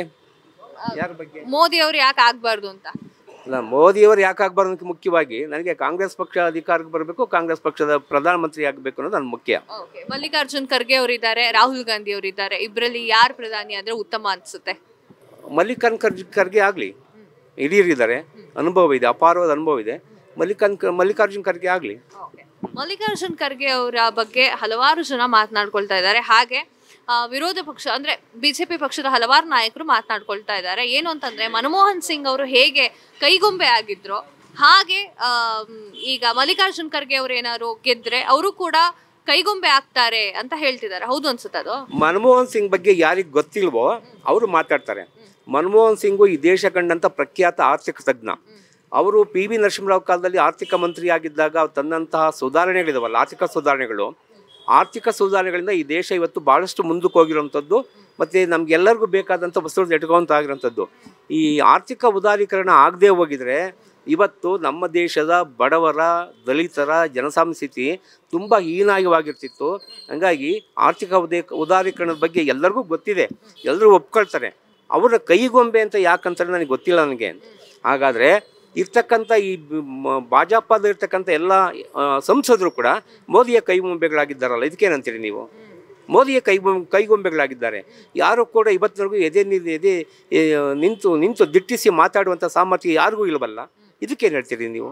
D: ಯಾರ ಬಗ್ಗೆ
A: ಮೋದಿ ಅವ್ರು ಯಾಕೆ ಆಗ್ಬಾರ್ದು ಅಂತ
D: ಅಲ್ಲ ಮೋದಿಯವರು ಯಾಕೆ ಆಗ್ಬಾರ್ದು ಅಂತ ಮುಖ್ಯವಾಗಿ ನನಗೆ ಕಾಂಗ್ರೆಸ್ ಪಕ್ಷ ಅಧಿಕಾರಕ್ಕೆ ಬರಬೇಕು ಕಾಂಗ್ರೆಸ್ ಪಕ್ಷದ ಪ್ರಧಾನಮಂತ್ರಿ ಆಗಬೇಕು ಅನ್ನೋದು ನನ್ನ ಮುಖ್ಯ
A: ಓಕೆ ಮಲ್ಲಿಕಾರ್ಜುನ್ ಖರ್ಗೆ ಅವರಿದ್ದಾರೆ ರಾಹುಲ್ ಗಾಂಧಿ ಅವರಿದ್ದಾರೆ ಇಬ್ಬರಲ್ಲಿ ಯಾರು ಪ್ರಧಾನಿ ಆದ್ರೆ ಉತ್ತಮ ಅನ್ಸುತ್ತೆ
D: ಮಲ್ಲಿಕಾರ್ಜುನ್ ಖರ್ಗೆ ಖರ್ಗೆ ಆಗಲಿ ಹಿರಿಯರಿದ್ದಾರೆ ಅನುಭವ ಇದೆ ಅಪಾರವಾದ ಅನುಭವ ಇದೆ ಮಲ್ಲಿಕಾರ್ಜುನ್ ಮಲ್ಲಿಕಾರ್ಜುನ್ ಖರ್ಗೆ ಆಗಲಿ
A: ಮಲ್ಲಿಕಾರ್ಜುನ್ ಖರ್ಗೆ ಅವರ ಬಗ್ಗೆ ಹಲವಾರು ಜನ ಮಾತನಾಡ್ಕೊಳ್ತಾ ಇದ್ದಾರೆ ಹಾಗೆ ಆ, ವಿರೋಧ ಪಕ್ಷ ಅಂದ್ರೆ ಬಿಜೆಪಿ ಪಕ್ಷದ ಹಲವಾರು ನಾಯಕರು ಮಾತನಾಡ್ಕೊಳ್ತಾ ಇದ್ದಾರೆ ಏನು ಅಂತಂದ್ರೆ ಮನಮೋಹನ್ ಸಿಂಗ್ ಅವರು ಹೇಗೆ ಕೈಗೊಂಬೆ ಆಗಿದ್ರು ಹಾಗೆ ಆ, ಮ್, ಈಗ ಮಲ್ಲಿಕಾರ್ಜುನ್ ಖರ್ಗೆ ಅವರು ಏನಾದ್ರು ಗೆದ್ರೆ ಅವರು ಕೂಡ ಕೈಗೊಂಬೆ ಆಗ್ತಾರೆ ಅಂತ ಹೇಳ್ತಿದ್ದಾರೆ ಹೌದು ಅನ್ಸುತ್ತೆ ಅದು
D: ಮನಮೋಹನ್ ಸಿಂಗ್ ಬಗ್ಗೆ ಯಾರಿಗೆ ಗೊತ್ತಿಲ್ವೋ ಅವರು ಮಾತಾಡ್ತಾರೆ ಮನಮೋಹನ್ ಸಿಂಗು ಈ ದೇಶ ಕಂಡಂಥ ಪ್ರಖ್ಯಾತ ಆರ್ಥಿಕ ತಜ್ಞ ಅವರು ಪಿ ವಿ ನರಸಿಂಹರಾವ್ ಕಾಲದಲ್ಲಿ ಆರ್ಥಿಕ ಮಂತ್ರಿ ಆಗಿದ್ದಾಗ ಅವ್ರು ತಂದಂತಹ ಸುಧಾರಣೆಗಳಿದಾವಲ್ಲ ಆರ್ಥಿಕ ಸುಧಾರಣೆಗಳು ಆರ್ಥಿಕ ಸುಧಾರಣೆಗಳಿಂದ ಈ ದೇಶ ಇವತ್ತು ಭಾಳಷ್ಟು ಮುಂದಕ್ಕೆ ಹೋಗಿರೋಂಥದ್ದು ಮತ್ತು ನಮಗೆಲ್ಲರಿಗೂ ಬೇಕಾದಂಥ ವಸ್ತುಗಳು ಇಟ್ಕೊಂತ ಆಗಿರೋಂಥದ್ದು ಈ ಆರ್ಥಿಕ ಉದಾರೀಕರಣ ಆಗದೆ ಹೋಗಿದ್ರೆ ಇವತ್ತು ನಮ್ಮ ದೇಶದ ಬಡವರ ದಲಿತರ ಜನಸಾಮಾನ್ಯ ಸ್ಥಿತಿ ತುಂಬ ಹೀನಾಯವಾಗಿರ್ತಿತ್ತು ಹಂಗಾಗಿ ಆರ್ಥಿಕ ಉದೇ ಉದಾರೀಕರಣದ ಬಗ್ಗೆ ಎಲ್ಲರಿಗೂ ಗೊತ್ತಿದೆ ಎಲ್ಲರೂ ಒಪ್ಕೊಳ್ತಾರೆ ಅವರ ಕೈಗೊಂಬೆ ಅಂತ ಯಾಕಂತಾರೆ ನನಗೆ ಗೊತ್ತಿಲ್ಲ ನನಗೆ ಹಾಗಾದರೆ ಇರ್ತಕ್ಕಂಥ ಈ ಬ- ಭಾಜಪದ ಇರ್ತಕ್ಕಂಥ ಎಲ್ಲ ಆ, ಸಂಸದರು ಕೂಡ ಮೋದಿಯ ಕೈಗೊಂಬೆಗಳಾಗಿದ್ದಾರಲ್ಲ ಇದಕ್ಕೇನಂತೀರಿ ನೀವು ಮೋದಿಯ ಕೈ ಕೈಗೊಂಬೆಗಳಾಗಿದ್ದಾರೆ ಯಾರು ಕೂಡ ಇವತ್ತಿನವರೆಗೂ ಎದೆ ನಿ- ಎದೆ ಏ, ನಿಂತು ನಿಂತು ದಿಟ್ಟಿಸಿ ಮಾತಾಡುವಂಥ ಸಾಮರ್ಥ್ಯ ಯಾರಿಗೂ ಇಲ್ಲವಲ್ಲ ಇದಕ್ಕೇನು ಹೇಳ್ತೀರಿ ನೀವು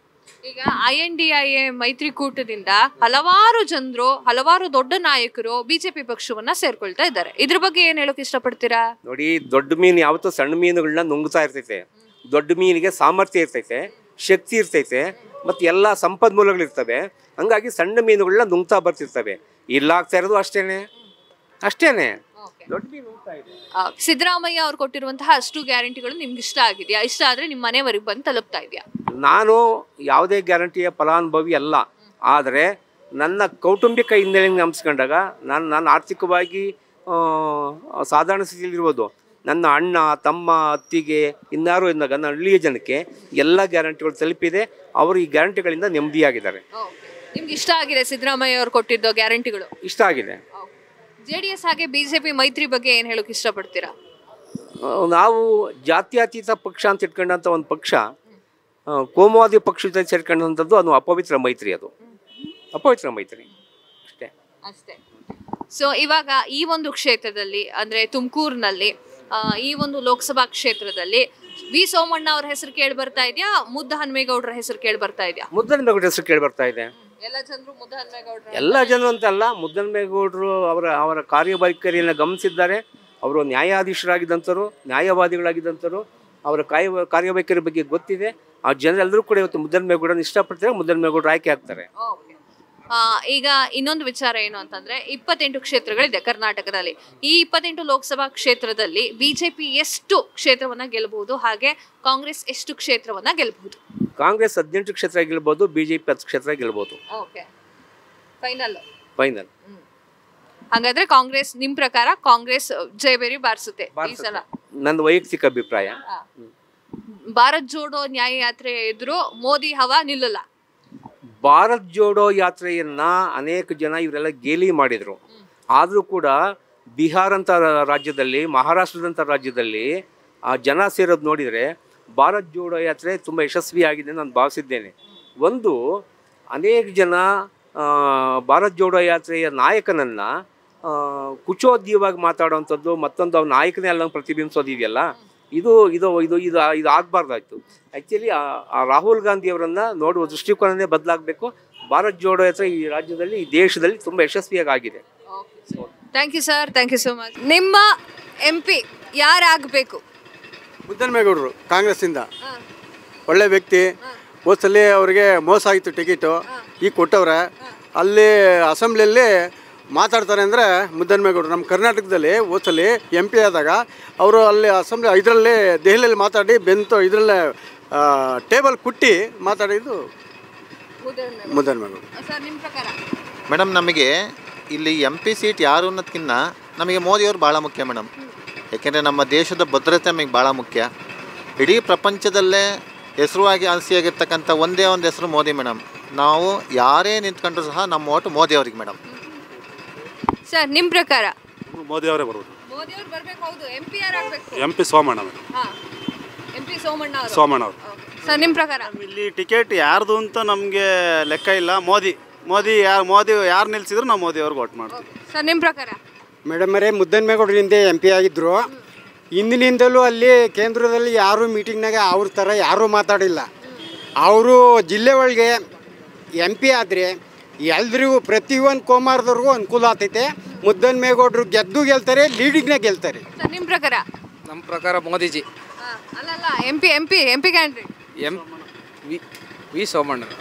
A: ಈಗ I N D I A ಮೈತ್ರಿಕೂಟದಿಂದ ಹಲವಾರು ಜನರು ಹಲವಾರು ದೊಡ್ಡ ನಾಯಕರು ಬಿಜೆಪಿ ಪಕ್ಷವನ್ನ ಸೇರ್ಕೊಳ್ತಾ ಇದ್ದಾರೆ ಇದ್ರ ಬಗ್ಗೆ ಏನ್ ಹೇಳೋಕೆ ಇಷ್ಟಪಡ್ತೀರಾ
D: ನೋಡಿ ದೊಡ್ಡ ಮೀನು ಯಾವತ್ತೂ ಸಣ್ಣ ಮೀನುಗಳನ್ನ ನುಂಗ್ತಾ ಇರ್ತೈತೆ ದೊಡ್ಡ ಮೀನಿಗೆ ಸಾಮರ್ಥ್ಯ ಇರ್ತೈತೆ ಶಕ್ತಿ ಇರ್ತೈತೆ ಮತ್ತು ಎಲ್ಲ ಸಂಪನ್ಮೂಲಗಳಿರ್ತವೆ ಹಂಗಾಗಿ ಸಣ್ಣ ಮೀನುಗಳನ್ನ ನುಂಗ್ತಾ ಬರ್ತಿರ್ತವೆ ಇಲ್ಲ ಆಗ್ತಾ ಇರೋದು ಅಷ್ಟೇನೆ ಅಷ್ಟೇನೆ ದೊಡ್ಡ ಮೀನು ನುಂಗ್ತಾ ಇದೆ
A: ಆ, ಸಿದ್ದರಾಮಯ್ಯ ಅವ್ರು ಕೊಟ್ಟಿರುವಂತಹ ಅಷ್ಟು ಗ್ಯಾರಂಟಿಗಳು ನಿಮ್ಗೆ ಇಷ್ಟ ಆಗಿದೆಯಾ ಇಷ್ಟ ಆದ್ರೆ ನಿಮ್ಮ ಮನೆವರೆಗೆ ಬಂದು ತಲುಪ್ತಾ ಇದೆಯಾ
D: ನಾನು ಯಾವುದೇ ಗ್ಯಾರಂಟಿಯ ಫಲಾನುಭವಿ ಅಲ್ಲ ಆದರೆ ನನ್ನ ಕೌಟುಂಬಿಕ ಹಿನ್ನೆಲೆ ನಂಬಿಸ್ಕೊಂಡಾಗ ನಾನು ನಾನು ಆರ್ಥಿಕವಾಗಿ ಆ, ಸಾಧಾರಣ ಸ್ಥಿತಿಯಲ್ಲಿರ್ಬೋದು ನನ್ನ ಅಣ್ಣ ತಮ್ಮ ಅತ್ತಿಗೆ ಇನ್ನಾರು ಇದ್ದಾಗ ನನ್ನ ಹಳ್ಳಿಯ ಜನಕ್ಕೆ ಎಲ್ಲ ಗ್ಯಾರಂಟಿಗಳು ತಲುಪಿದೆ ಅವರು ಈ ಗ್ಯಾರಂಟಿಗಳಿಂದ ನೆಮ್ಮದಿಯಾಗಿದ್ದಾರೆ
A: ನಿಮ್ಗೆ ಇಷ್ಟ ಆಗಿದೆ ಸಿದ್ದರಾಮಯ್ಯ ಅವ್ರು ಕೊಟ್ಟಿದ್ದು ಗ್ಯಾರಂಟಿಗಳು
D: ಇಷ್ಟ ಆಗಿದೆ
A: ಜೆ ಡಿ ಎಸ್ ಹಾಗೆ ಬಿಜೆಪಿ ಮೈತ್ರಿ ಬಗ್ಗೆ ಏನ್ ಹೇಳೋಕೆ ಇಷ್ಟಪಡ್ತೀರಾ
D: ಆ, ನಾವು ಜಾತ್ಯತೀತ ಪಕ್ಷ ಅಂತ ಇಟ್ಕೊಂಡಂಥ ಒಂದು ಪಕ್ಷ ಆ, ಕೋಮುವಾದಿ ಪಕ್ಷದ ಜೊತೆ ಸೇರ್ಕೊಂಡಂಥದ್ದು ಅದು ಅಪವಿತ್ರ ಮೈತ್ರಿ ಅದು ಅಪವಿತ್ರ ಮೈತ್ರಿ ಅಷ್ಟೇ
A: ಅಷ್ಟೇ ಸೊ ಇವಾಗ ಈ ಒಂದು ಕ್ಷೇತ್ರದಲ್ಲಿ ಅಂದ್ರೆ ತುಮಕೂರಿನಲ್ಲಿ ಈ ಒಂದು ಲೋಕಸಭಾ ಕ್ಷೇತ್ರದಲ್ಲಿ ವಿ ಸೋಮಣ್ಣ ಅವ್ರ ಹೆಸರು ಕೇಳಿ ಬರ್ತಾ ಇದೆಯಾ ಮುದ್ದ ಹನುಮೇಗೌಡರ ಹೆಸರು ಕೇಳಿ ಬರ್ತಾ ಇದೆಯಾ
D: ಮುದ್ದನಮೇಗೌಡ ಹೆಸರು ಕೇಳಿ ಬರ್ತಾ ಇದೆ
A: ಎಲ್ಲ ಜನರು ಮುದ್ದ ಹನುಮೇಗೌಡರ
D: ಎಲ್ಲ ಜನರು ಅಂತಲ್ಲ ಮುದ್ದನಮೇಗೌಡರು ಅವರ ಅವರ ಕಾರ್ಯವೈಖರಿಯನ್ನು ಗಮನಿಸಿದ್ದಾರೆ ಅವರು ನ್ಯಾಯಾಧೀಶರಾಗಿದ್ದಂಥವ್ರು ನ್ಯಾಯವಾದಿಗಳಾಗಿದ್ದಂಥವ್ರು ಅವರ ಕಾರ್ಯ ಕಾರ್ಯವೈಖರಿ ಬಗ್ಗೆ ಗೊತ್ತಿದೆ ಆ ಜನರೆಲ್ಲರೂ ಕೂಡ ಇವತ್ತು ಮುದ್ದನಮೇಗೌಡನ ಇಷ್ಟಪಡ್ತಾರೆ ಮುದ್ದನಮೇಗೌಡರು ಆಯ್ಕೆ ಆಗ್ತಾರೆ
A: ಆ, ಈಗ ಇನ್ನೊಂದು ವಿಚಾರ ಏನು ಅಂತಂದ್ರೆ ಇಪ್ಪತ್ತೆಂಟು ಕ್ಷೇತ್ರಗಳಿದೆ ಕರ್ನಾಟಕದಲ್ಲಿ ಈ ಇಪ್ಪತ್ತೆಂಟು ಲೋಕಸಭಾ ಕ್ಷೇತ್ರದಲ್ಲಿ ಬಿಜೆಪಿ ಎಷ್ಟು ಕ್ಷೇತ್ರವನ್ನ ಗೆಲ್ಲಬಹುದು ಹಾಗೆ ಕಾಂಗ್ರೆಸ್ ಎಷ್ಟು ಕ್ಷೇತ್ರವನ್ನ ಗೆಲ್ಲಬಹುದು
D: ಕಾಂಗ್ರೆಸ್ ಹದಿನೆಂಟು ಕ್ಷೇತ್ರ ಗೆಲ್ಬೋದು ಬಿ ಜೆ ಪಿ ಹತ್ತು ಕ್ಷೇತ್ರ ಗೆಲ್ಬೋದು
A: ಓಕೆ ಫೈನಲ್
D: ಫೈನಲ್
A: ಹಾಗಾದ್ರೆ ಕಾಂಗ್ರೆಸ್ ನಿಮ್ ಪ್ರಕಾರ ಕಾಂಗ್ರೆಸ್ ಜಯಬೇರಿ ಬಾರಿಸುತ್ತೆ ಈ ಸಲ
D: ನನ್ನ ವೈಯಕ್ತಿಕ ಅಭಿಪ್ರಾಯ
A: ಭಾರತ್ ಜೋಡೋ ನ್ಯಾಯ ಯಾತ್ರೆ ಎದುರು ಮೋದಿ ಹವಾ ನಿಲ್ಲಲ್ಲ
D: ಭಾರತ್ ಜೋಡೋ ಯಾತ್ರೆಯನ್ನ ಅನೇಕ ಜನ ಇವರೆಲ್ಲ ಗೇಲಿ ಮಾಡಿದರು ಆದರೂ ಕೂಡ ಬಿಹಾರ ಅಂತ ರಾಜ್ಯದಲ್ಲಿ ಮಹಾರಾಷ್ಟ್ರದಂಥ ರಾಜ್ಯದಲ್ಲಿ ಆ ಜನ ಸೇರೋದು ನೋಡಿದರೆ ಭಾರತ್ ಜೋಡೋ ಯಾತ್ರೆ ತುಂಬ ಯಶಸ್ವಿಯಾಗಿದೆ ನಾನು ಭಾವಿಸಿದ್ದೇನೆ ಒಂದು ಅನೇಕ ಜನ ಆ, ಭಾರತ್ ಜೋಡೋ ಯಾತ್ರೆಯ ನಾಯಕನನ್ನು ಕುಚೋದ್ಯವಾಗಿ ಮಾತಾಡೋವಂಥದ್ದು ಮತ್ತೊಂದು ಅವ್ನ ನಾಯಕನೇ ಅಲ್ಲ ಪ್ರತಿಬಿಂಬಿಸೋದು ಇದೆಯಲ್ಲ ಇದು ಇದು ಇದು ಇದು ಇದು ಆಗಬಾರ್ದಾಯ್ತು ಆ್ಯಕ್ಚುಲಿ ಆ ರಾಹುಲ್ ಗಾಂಧಿಯವರನ್ನು ನೋಡುವ ದೃಷ್ಟಿಕೋನನೇ ಬದಲಾಗಬೇಕು ಭಾರತ್ ಜೋಡೋ ಯಾತ್ರೆ ಈ ರಾಜ್ಯದಲ್ಲಿ ಈ ದೇಶದಲ್ಲಿ ತುಂಬ ಯಶಸ್ವಿಯಾಗಿ ಆಗಿದೆ
A: thank you sir thank you so much ನಿಮ್ಮ ಎಂ ಪಿ ಯಾರಾಗಬೇಕು
B: ಮುದ್ದನ್ಮೇಗೌಡರು ಕಾಂಗ್ರೆಸ್ಸಿಂದ ಒಳ್ಳೆ ವ್ಯಕ್ತಿ ಹೋದ್ಸಲಿ ಅವ್ರಿಗೆ ಮೋಸ ಆಗಿತ್ತು ಟಿಕೆಟು ಈಗ ಕೊಟ್ಟವ್ರೆ ಅಲ್ಲಿ ಅಸೆಂಬ್ಲಿಯಲ್ಲಿ ಮಾತಾಡ್ತಾರೆ ಅಂದರೆ ಮುದ್ದನ್ಮೇಗೌಡರು ನಮ್ಮ ಕರ್ನಾಟಕದಲ್ಲಿ ಹೋದ್ಸಲಿ ಎಂ ಪಿ ಆದಾಗ ಅವರು ಅಲ್ಲಿ ಅಸೆಂಬ್ಲಿ ಇದರಲ್ಲಿ ದೆಹಲಿಯಲ್ಲಿ ಮಾತಾಡಿ ಬೆಂತು ಇದರಲ್ಲೇ ಟೇಬಲ್ ಕುಟ್ಟಿ ಮಾತಾಡಿದ್ದು ಮುದ್ದನ್ಮೇಗೌಡರು
A: ಸರ್ ನಿಮ್ಮ ಪ್ರಕಾರ
I: ಮೇಡಮ್ ನಮಗೆ ಇಲ್ಲಿ ಎಂ ಪಿ ಸೀಟ್ ಯಾರು ಅನ್ನೋದಕ್ಕಿಂತ ನಮಗೆ ಮೋದಿಯವರು ಭಾಳ ಮುಖ್ಯ ಮೇಡಮ್ ಯಾಕೆಂದರೆ ನಮ್ಮ ದೇಶದ ಭದ್ರತೆ ನಮಗೆ ಭಾಳ ಮುಖ್ಯ ಇಡೀ ಪ್ರಪಂಚದಲ್ಲೇ ಹೆಸರುವಾಗಿ ಆಸೆಯಾಗಿರ್ತಕ್ಕಂಥ ಒಂದೇ ಒಂದು ಹೆಸರು ಮೋದಿ ಮೇಡಮ್ ನಾವು ಯಾರೇ ನಿಂತ್ಕೊಂಡ್ರು ಸಹ ನಮ್ಮ ಓಟು ಮೋದಿ ಅವ್ರಿಗೆ ಮೇಡಮ್
A: ಸರ್ ನಿಮ್ಮ ಪ್ರಕಾರ
C: ಮೋದಿ ಅವರೇ ಬರ್ಬೋದು
A: ಮೋದಿ ಅವ್ರು ಬರ್ಬೇಕು ಹೌದು ಎಂ ಪಿ ಯಾರಾಗಬೇಕು
C: ಎಂ ಪಿ ಸೋಮಣ್ಣ ಮೇಡಮ್
A: ಹಾಂ ಎಂ ಪಿ ಸೋಮಣ್ಣ ಅವರು
C: ಸೋಮಣ್ಣ ಅವರು
A: ಸರ್ ನಿಮ್ಮ ಪ್ರಕಾರ
E: ಇಲ್ಲಿ ಟಿಕೆಟ್ ಯಾರ್ದು ಅಂತ ನಮಗೆ ಲೆಕ್ಕ ಇಲ್ಲ ಮೋದಿ ಮೋದಿ ಯಾರು ಮೋದಿ ಯಾರು ನಿಲ್ಸಿದ್ರು ನಾವು ಮೋದಿ ಅವ್ರಿಗೆ ವೋಟ್ ಮಾಡ್ತೀವಿ
A: ಸರ್ ನಿಮ್ಮ ಪ್ರಕಾರ
G: ಮೇಡಮ್ ಅವರೇ ಮುದ್ದನ್ಮೇಗೌಡರಿಂದ ಎಂ ಪಿ ಆಗಿದ್ದರು ಇಂದಿನಿಂದಲೂ ಅಲ್ಲಿ ಕೇಂದ್ರದಲ್ಲಿ ಯಾರೂ ಮೀಟಿಂಗ್ನಾಗ ಅವ್ರ ಥರ ಯಾರೂ ಮಾತಾಡಿಲ್ಲ ಅವರು ಜಿಲ್ಲೆ ಒಳಗೆ ಎಂ ಪಿ ಆದರೆ ಎಲ್ರಿಗೂ ಪ್ರತಿಯೊಂದು ಕೋಮಾರದವ್ರಿಗೂ ಅನುಕೂಲ ಆಗ್ತೈತೆ ಮುದ್ದನ್ಮೇಗೌಡರು ಗೆದ್ದು ಗೆಲ್ತಾರೆ ಲೀಡಿಂಗ್ನಾಗ ಗೆಲ್ತಾರೆ
A: ಸರ್ ನಿಮ್ಮ ಪ್ರಕಾರ
J: ನಮ್ಮ ಪ್ರಕಾರ ಮೋದಿಜಿ
A: ಹಾಂ ಅಲ್ಲಲ್ಲ M P M P M P candidate
J: M V V Somanna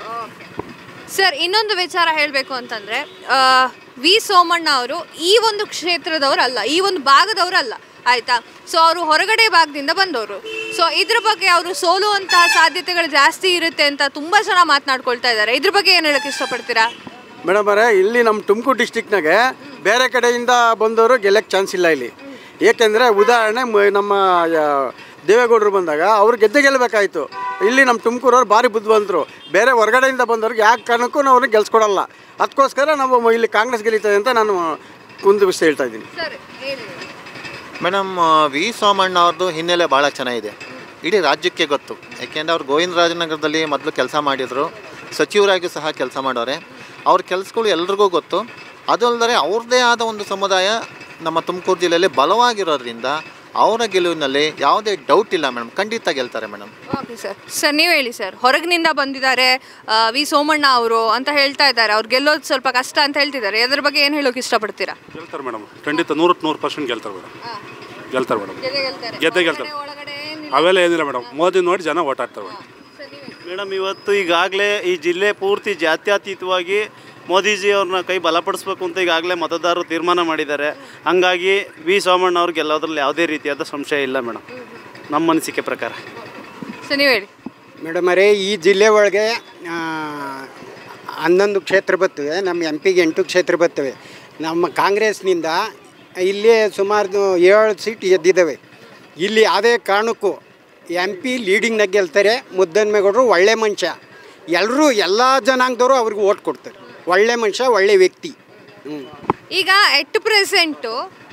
A: sir ಇನ್ನೊಂದು ವಿಚಾರ ಹೇಳಬೇಕು ಅಂತಂದ್ರೆ ಆ, ವಿ ಸೋಮಣ್ಣ ಅವರು ಈ ಒಂದು ಕ್ಷೇತ್ರದವರು ಅಲ್ಲ ಈ ಒಂದು ಭಾಗದವರು ಅಲ್ಲ ಆಯ್ತಾ ಸೊ ಅವರು ಹೊರಗಡೆ ಭಾಗದಿಂದ ಬಂದವರು ಸೊ ಇದ್ರ ಬಗ್ಗೆ ಅವರು ಸೋಲುವಂತಹ ಸಾಧ್ಯತೆಗಳು ಜಾಸ್ತಿ ಇರುತ್ತೆ ಅಂತ ತುಂಬಾ ಜನ ಮಾತನಾಡ್ಕೊಳ್ತಾ ಇದ್ದಾರೆ ಇದ್ರ ಬಗ್ಗೆ ಏನು ಹೇಳಕ್ ಇಷ್ಟಪಡ್ತೀರಾ
B: ಮೇಡಮ್ ಅವರೇ ಇಲ್ಲಿ ನಮ್ಮ ತುಮಕೂರು ಡಿಸ್ಟಿಕ್ನಾಗೆ ಬೇರೆ ಕಡೆಯಿಂದ ಬಂದವರು ಗೆಲ್ಲಕ್ಕೆ ಚಾನ್ಸ್ ಇಲ್ಲ ಇಲ್ಲಿ ಏಕೆಂದರೆ ಉದಾಹರಣೆ ಮ- ನಮ್ಮ ಆ, ದೇವೇಗೌಡರು ಬಂದಾಗ ಅವ್ರು ಗೆದ್ದೆ ಗೆಲ್ಲಬೇಕಾಯ್ತು ಇಲ್ಲಿ ನಮ್ಮ ತುಮಕೂರವ್ರು ಭಾರಿ ಬುದ್ಧಿವಂತರು ಬೇರೆ ಹೊರಗಡೆಯಿಂದ ಬಂದವ್ರಿಗೆ ಯಾವ ಕಾರಣಕ್ಕೂ ನಾವು ಅವ್ರಿಗೆ ಗೆಲ್ಸ್ಕೊಡಲ್ಲ ಅದಕ್ಕೋಸ್ಕರ ನಾವು ಮ- ಇಲ್ಲಿ ಕಾಂಗ್ರೆಸ್ ಗೆಲ್ಲೀತದೆ ಅಂತ ನಾನು ಒಂದು ವಿಷಯ ಹೇಳ್ತಾ ಇದ್ದೀನಿ
A: ಸರ್ ಹೇಳಿ
I: ಮೇಡಮ್ ವಿ ಸೋಮಣ್ಣ ಅವ್ರದ್ದು ಹಿನ್ನೆಲೆ ಭಾಳ ಚೆನ್ನಾಗಿದೆ ಇಡೀ ರಾಜ್ಯಕ್ಕೆ ಗೊತ್ತು ಯಾಕೆಂದರೆ ಅವ್ರು ಗೋವಿಂದರಾಜನಗರದಲ್ಲಿ ಮೊದಲು ಕೆಲಸ ಮಾಡಿದರು ಸಚಿವರಾಗಿ ಸಹ ಕೆಲಸ ಮಾಡೋರೆ ಅವ್ರ ಕೆಲಸಗಳು ಎಲ್ರಿಗೂ ಗೊತ್ತು ಅದಲ್ಲದೆ ಅವ್ರದ್ದೇ ಆದ ಒಂದು ಸಮುದಾಯ ನಮ್ಮ ತುಮಕೂರು ಜಿಲ್ಲೆಯಲ್ಲಿ ಬಲವಾಗಿರೋದ್ರಿಂದ ಅವರ ಗೆಲುವಿನಲ್ಲಿ ಯಾವುದೇ ಡೌಟ್ ಇಲ್ಲ ಮೇಡಮ್ ಖಂಡಿತ ಗೆಲ್ತಾರೆ ಮೇಡಮ್
A: ಓಕೆ ಸರ್ ಸರ್ ನೀವು ಹೇಳಿ ಸರ್ ಹೊರಗಿನಿಂದ ಬಂದಿದ್ದಾರೆ ಆ, ವಿ ಸೋಮಣ್ಣ ಅವರು ಅಂತ ಹೇಳ್ತಾ ಇದ್ದಾರೆ ಅವ್ರು ಗೆಲ್ಲೋದು ಸ್ವಲ್ಪ ಕಷ್ಟ ಅಂತ ಹೇಳ್ತಿದ್ದಾರೆ ಅದ್ರ ಬಗ್ಗೆ ಏನು ಹೇಳೋಕೆ ಇಷ್ಟಪಡ್ತೀರಾ
C: ಗೆಲ್ತಾರೆ ಮೇಡಮ್ ಖಂಡಿತ ನೂರಕ್ಕೆ ನೂರು ಪರ್ಸೆಂಟ್ ಗೆಲ್ತಾರೆ ಮೇಡಮ್ ಗೆಲ್ತಾರೆ ಮೇಡಮ್ ಗೆದ್ದೇ ಗೆಲ್ತಾರೆ ಅವೆಲ್ಲ ಏನಿಲ್ಲ ಮೇಡಮ್ ಮೋದಿ ನೋಡಿ ಜನ ಓಟ್ ಹಾಕ್ತಾರೆ ಮೇಡಮ್
E: ಮೇಡಮ್ ಇವತ್ತು ಈಗಾಗಲೇ ಈ ಜಿಲ್ಲೆ ಪೂರ್ತಿ ಜಾತ್ಯತೀತವಾಗಿ ಮೋದಿಜಿ ಅವ್ರನ್ನ ಕೈ ಬಲಪಡಿಸ್ಬೇಕು ಅಂತ ಈಗಾಗಲೇ ಮತದಾರರು ತೀರ್ಮಾನ ಮಾಡಿದ್ದಾರೆ ಹಂಗಾಗಿ ವಿ ಸೋಮಣ್ಣ ಅವ್ರು ಗೆಲ್ಲೋದ್ರಲ್ಲಿ ಯಾವುದೇ ರೀತಿಯಾದ ಸಂಶಯ ಇಲ್ಲ ಮೇಡಮ್ ನಮ್ಮ ಅನಿಸಿಕೆ ಪ್ರಕಾರ
A: ಸರ್ ನೀವು ಹೇಳಿ
G: ಮೇಡಮ್ ಅವರೇ ಈ ಜಿಲ್ಲೆ ಒಳಗೆ ಆ, ಹನ್ನೊಂದು ಕ್ಷೇತ್ರ ಬರ್ತವೆ ನಮ್ಮ ಎಂ ಪಿಗೆ ಎಂಟು ಕ್ಷೇತ್ರ ಬರ್ತವೆ ನಮ್ಮ ಕಾಂಗ್ರೆಸ್ನಿಂದ ಇಲ್ಲಿ ಸುಮಾರು ಏಳು ಸೀಟ್ ಗೆದ್ದಿದ್ದಾವೆ ಇಲ್ಲಿ ಯಾವುದೇ ಕಾರಣಕ್ಕೂ ಎಂ ಪಿ ಲೀಡಿಂಗ್ನಾಗ ಗೆಲ್ತಾರೆ ಮುದ್ದನ್ಮೇಗೌಡರು ಒಳ್ಳೆ ಮನುಷ್ಯ ಎಲ್ಲರೂ ಎಲ್ಲ ಜನಾಂಗದವರು ಅವ್ರಿಗೆ ಓಟ್ ಕೊಡ್ತಾರೆ ಒಳ್ಳೆ ಮನುಷ್ಯ ಒಳ್ಳೆ ವ್ಯಕ್ತಿ ಹ್ಞೂ
A: ಈಗ ಎಟ್ ಪ್ರೆಸೆಂಟು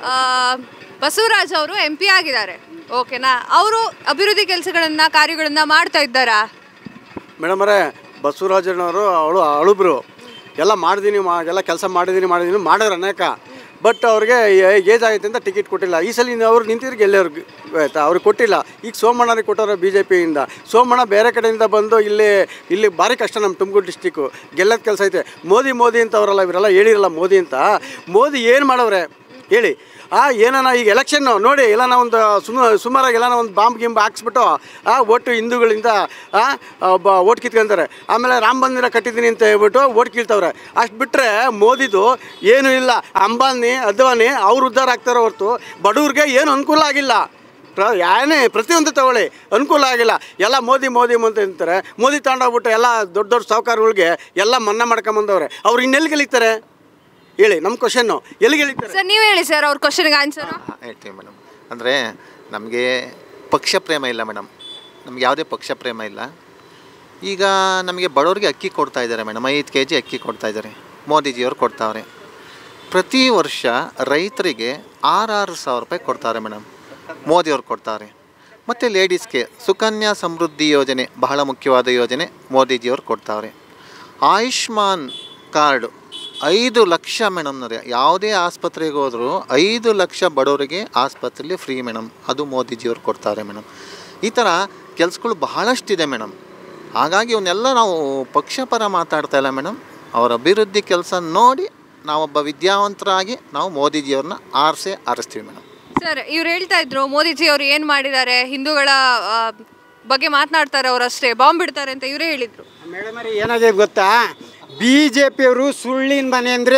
A: ಬಸವರಾಜ್ ಅವರು ಎಂ ಪಿ ಆಗಿದ್ದಾರೆ ಓಕೆನಾ ಅವರು ಅಭಿವೃದ್ಧಿ ಕೆಲಸಗಳನ್ನ ಕಾರ್ಯಗಳನ್ನ ಮಾಡ್ತಾ ಇದ್ದಾರಾ
B: ಮೇಡಮ್ ಅವರೇ ಬಸವರಾಜನವರು ಅವಳು ಅಳುಬ್ರು ಎಲ್ಲ ಮಾಡಿದೀನಿ ಮಾ ಎಲ್ಲ ಕೆಲಸ ಮಾಡಿದ್ದೀನಿ ಮಾಡಿದ್ದೀನಿ ಮಾಡೋರು ಅನೇಕ ಬಟ್ ಅವ್ರಿಗೆ ಏಜ್ ಆಗೈತೆ ಅಂತ ಟಿಕೆಟ್ ಕೊಟ್ಟಿಲ್ಲ ಈ ಸಲ ಅವ್ರು ನಿಂತಿದ್ರೆ ಗೆಲ್ಲೋರ್ಗೆ ಆಯ್ತಾ ಅವ್ರಿಗೆ ಕೊಟ್ಟಿಲ್ಲ ಈಗ ಸೋಮಣ್ಣರಿಗೆ ಕೊಟ್ಟವ್ರೆ ಬಿ ಜೆ ಪಿಯಿಂದ ಸೋಮಣ್ಣ ಬೇರೆ ಕಡೆಯಿಂದ ಬಂದು ಇಲ್ಲಿ ಇಲ್ಲಿ ಭಾರಿ ಕಷ್ಟ ನಮ್ಮ ತುಮಕೂರು ಡಿಸ್ಟಿಕ್ಕು ಗೆಲ್ಲದ ಕೆಲಸ ಐತೆ ಮೋದಿ ಮೋದಿ ಅಂತ ಅವರಲ್ಲ ಇವರೆಲ್ಲ ಹೇಳಿರಲ್ಲ ಮೋದಿ ಅಂತ ಮೋದಿ ಏನು ಮಾಡವ್ರೆ ಹೇಳಿ ಆ ಏನಾನ ಈಗ ಎಲೆಕ್ಷನ್ನು ನೋಡಿ ಎಲ್ಲಾನ ಒಂದು ಸುಮ ಸುಮಾರಾಗಿ ಎಲ್ಲಾನ ಒಂದು ಬಾಂಬ್ ಗಿಂಬ್ ಹಾಕ್ಸ್ಬಿಟ್ಟು ಆ ಒಟ್ಟು ಹಿಂದೂಗಳಿಂದ ಆ ಒಬ್ಬ ಓಟ್ ಕಿತ್ಕೊಂತಾರೆ ಆಮೇಲೆ ರಾಮ ಮಂದಿರ ಕಟ್ಟಿದ್ದೀನಿ ಅಂತ ಹೇಳ್ಬಿಟ್ಟು ಓಟ್ ಕೀಳ್ತವ್ರೆ ಅಷ್ಟು ಬಿಟ್ಟರೆ ಮೋದಿದು ಏನೂ ಇಲ್ಲ ಅಂಬಾನಿ ಅದ್ವಾನಿ ಅವ್ರು ಉದ್ಧಾರ ಆಗ್ತಾರೆ ಹೊರತು ಬಡವ್ರಿಗೆ ಏನು ಅನುಕೂಲ ಆಗಿಲ್ಲ ಪ್ರ ಏನೇ ಪ್ರತಿಯೊಂದು ತಗೊಳ್ಳಿ ಅನುಕೂಲ ಆಗಿಲ್ಲ ಎಲ್ಲ ಮೋದಿ ಮೋದಿ ಅಂತ ಅಂತಾರೆ ಮೋದಿ ತಗೊಂಡೋಗ್ಬಿಟ್ಟು ಎಲ್ಲ ದೊಡ್ಡ ದೊಡ್ಡ ಸಾಹುಕಾರಗಳಿಗೆ ಎಲ್ಲ ಮನ್ನಾ ಮಾಡ್ಕೊಂಬಂದವ್ರೆ ಅವ್ರು ಇನ್ನೆಲ್ಲಿ ಗೆಲ್ಲಿತಾರೆ ಹೇಳಿ ನಮ್ಮ ಕ್ವಶನ್ನು ಎಲ್ಲಿ ಗೆಲ್ಲಿತಾರೆ
A: ಸರ್ ನೀವು ಹೇಳಿ ಸರ್ ಅವ್ರ ಕ್ವಶನ್ಗೆ ಆನ್ಸರ್
I: ಹೇಳ್ತೀವಿ ಮೇಡಮ್ ಅಂದರೆ ನಮಗೆ ಪಕ್ಷ ಪ್ರೇಮ ಇಲ್ಲ ಮೇಡಮ್ ನಮ್ಗೆ ಯಾವುದೇ ಪಕ್ಷ ಪ್ರೇಮ ಇಲ್ಲ ಈಗ ನಮಗೆ ಬಡವರಿಗೆ ಅಕ್ಕಿ ಕೊಡ್ತಾ ಇದ್ದಾರೆ ಮೇಡಮ್ ಐದು ಕೆ ಜಿ ಅಕ್ಕಿ ಕೊಡ್ತಾ ಇದ್ದಾರೆ ಮೋದಿಜಿಯವ್ರು ಕೊಡ್ತಾವ್ರೆ ಪ್ರತಿ ವರ್ಷ ರೈತರಿಗೆ ಆರಾರು ಸಾವಿರ ರೂಪಾಯಿ ಕೊಡ್ತಾರೆ ಮೇಡಮ್ ಮೋದಿಯವ್ರು ಕೊಡ್ತಾರೆ ಮತ್ತು ಲೇಡೀಸ್ಗೆ ಸುಕನ್ಯಾ ಸಮೃದ್ಧಿ ಯೋಜನೆ ಬಹಳ ಮುಖ್ಯವಾದ ಯೋಜನೆ ಮೋದಿಜಿಯವರು ಕೊಡ್ತಾವ್ರೆ ಆಯುಷ್ಮಾನ್ ಕಾರ್ಡ್ ಐದು ಲಕ್ಷ ಮೇಡಮ್ನವ್ರೆ ಯಾವುದೇ ಆಸ್ಪತ್ರೆಗೆ ಹೋದರೂ ಐದು ಲಕ್ಷ ಬಡವರಿಗೆ ಆಸ್ಪತ್ರೆಯಲ್ಲಿ ಫ್ರೀ ಮೇಡಮ್ ಅದು ಮೋದಿಜಿಯವರು ಕೊಡ್ತಾರೆ ಮೇಡಮ್ ಈ ಥರ ಕೆಲಸಗಳು ಬಹಳಷ್ಟಿದೆ ಮೇಡಮ್ ಹಾಗಾಗಿ ಇವನ್ನೆಲ್ಲ ನಾವು ಪಕ್ಷಪರ ಮಾತಾಡ್ತಾ ಇಲ್ಲ ಮೇಡಮ್ ಅವರ ಅಭಿವೃದ್ಧಿ ಕೆಲಸ ನೋಡಿ ನಾವೊಬ್ಬ ವಿದ್ಯಾವಂತರಾಗಿ ನಾವು ಮೋದಿಜಿಯವ್ರನ್ನ ಆರಿಸೇ ಆರಿಸ್ತೀವಿ ಮೇಡಮ್
A: ಸರ್ ಇವ್ರು ಹೇಳ್ತಾ ಇದ್ರು ಮೋದಿಜಿ ಅವರು ಏನ್ ಮಾಡಿದ್ದಾರೆ ಹಿಂದೂಗಳ ಆ, ಬಗ್ಗೆ ಮಾತನಾಡ್ತಾರೆ ಅವರಷ್ಟೇ ಬಾಂಬ್ ಬಿಡ್ತಾರೆ ಅಂತ ಇವರೇ ಹೇಳಿದ್ರು
K: ಮೇಡಮ್ ಏನಾಗಿದೆ ಗೊತ್ತಾ ಬಿ ಜೆ ಪಿಯವರು ಸುಳ್ಳಿನ ಮನೆ ಅಂದರೆ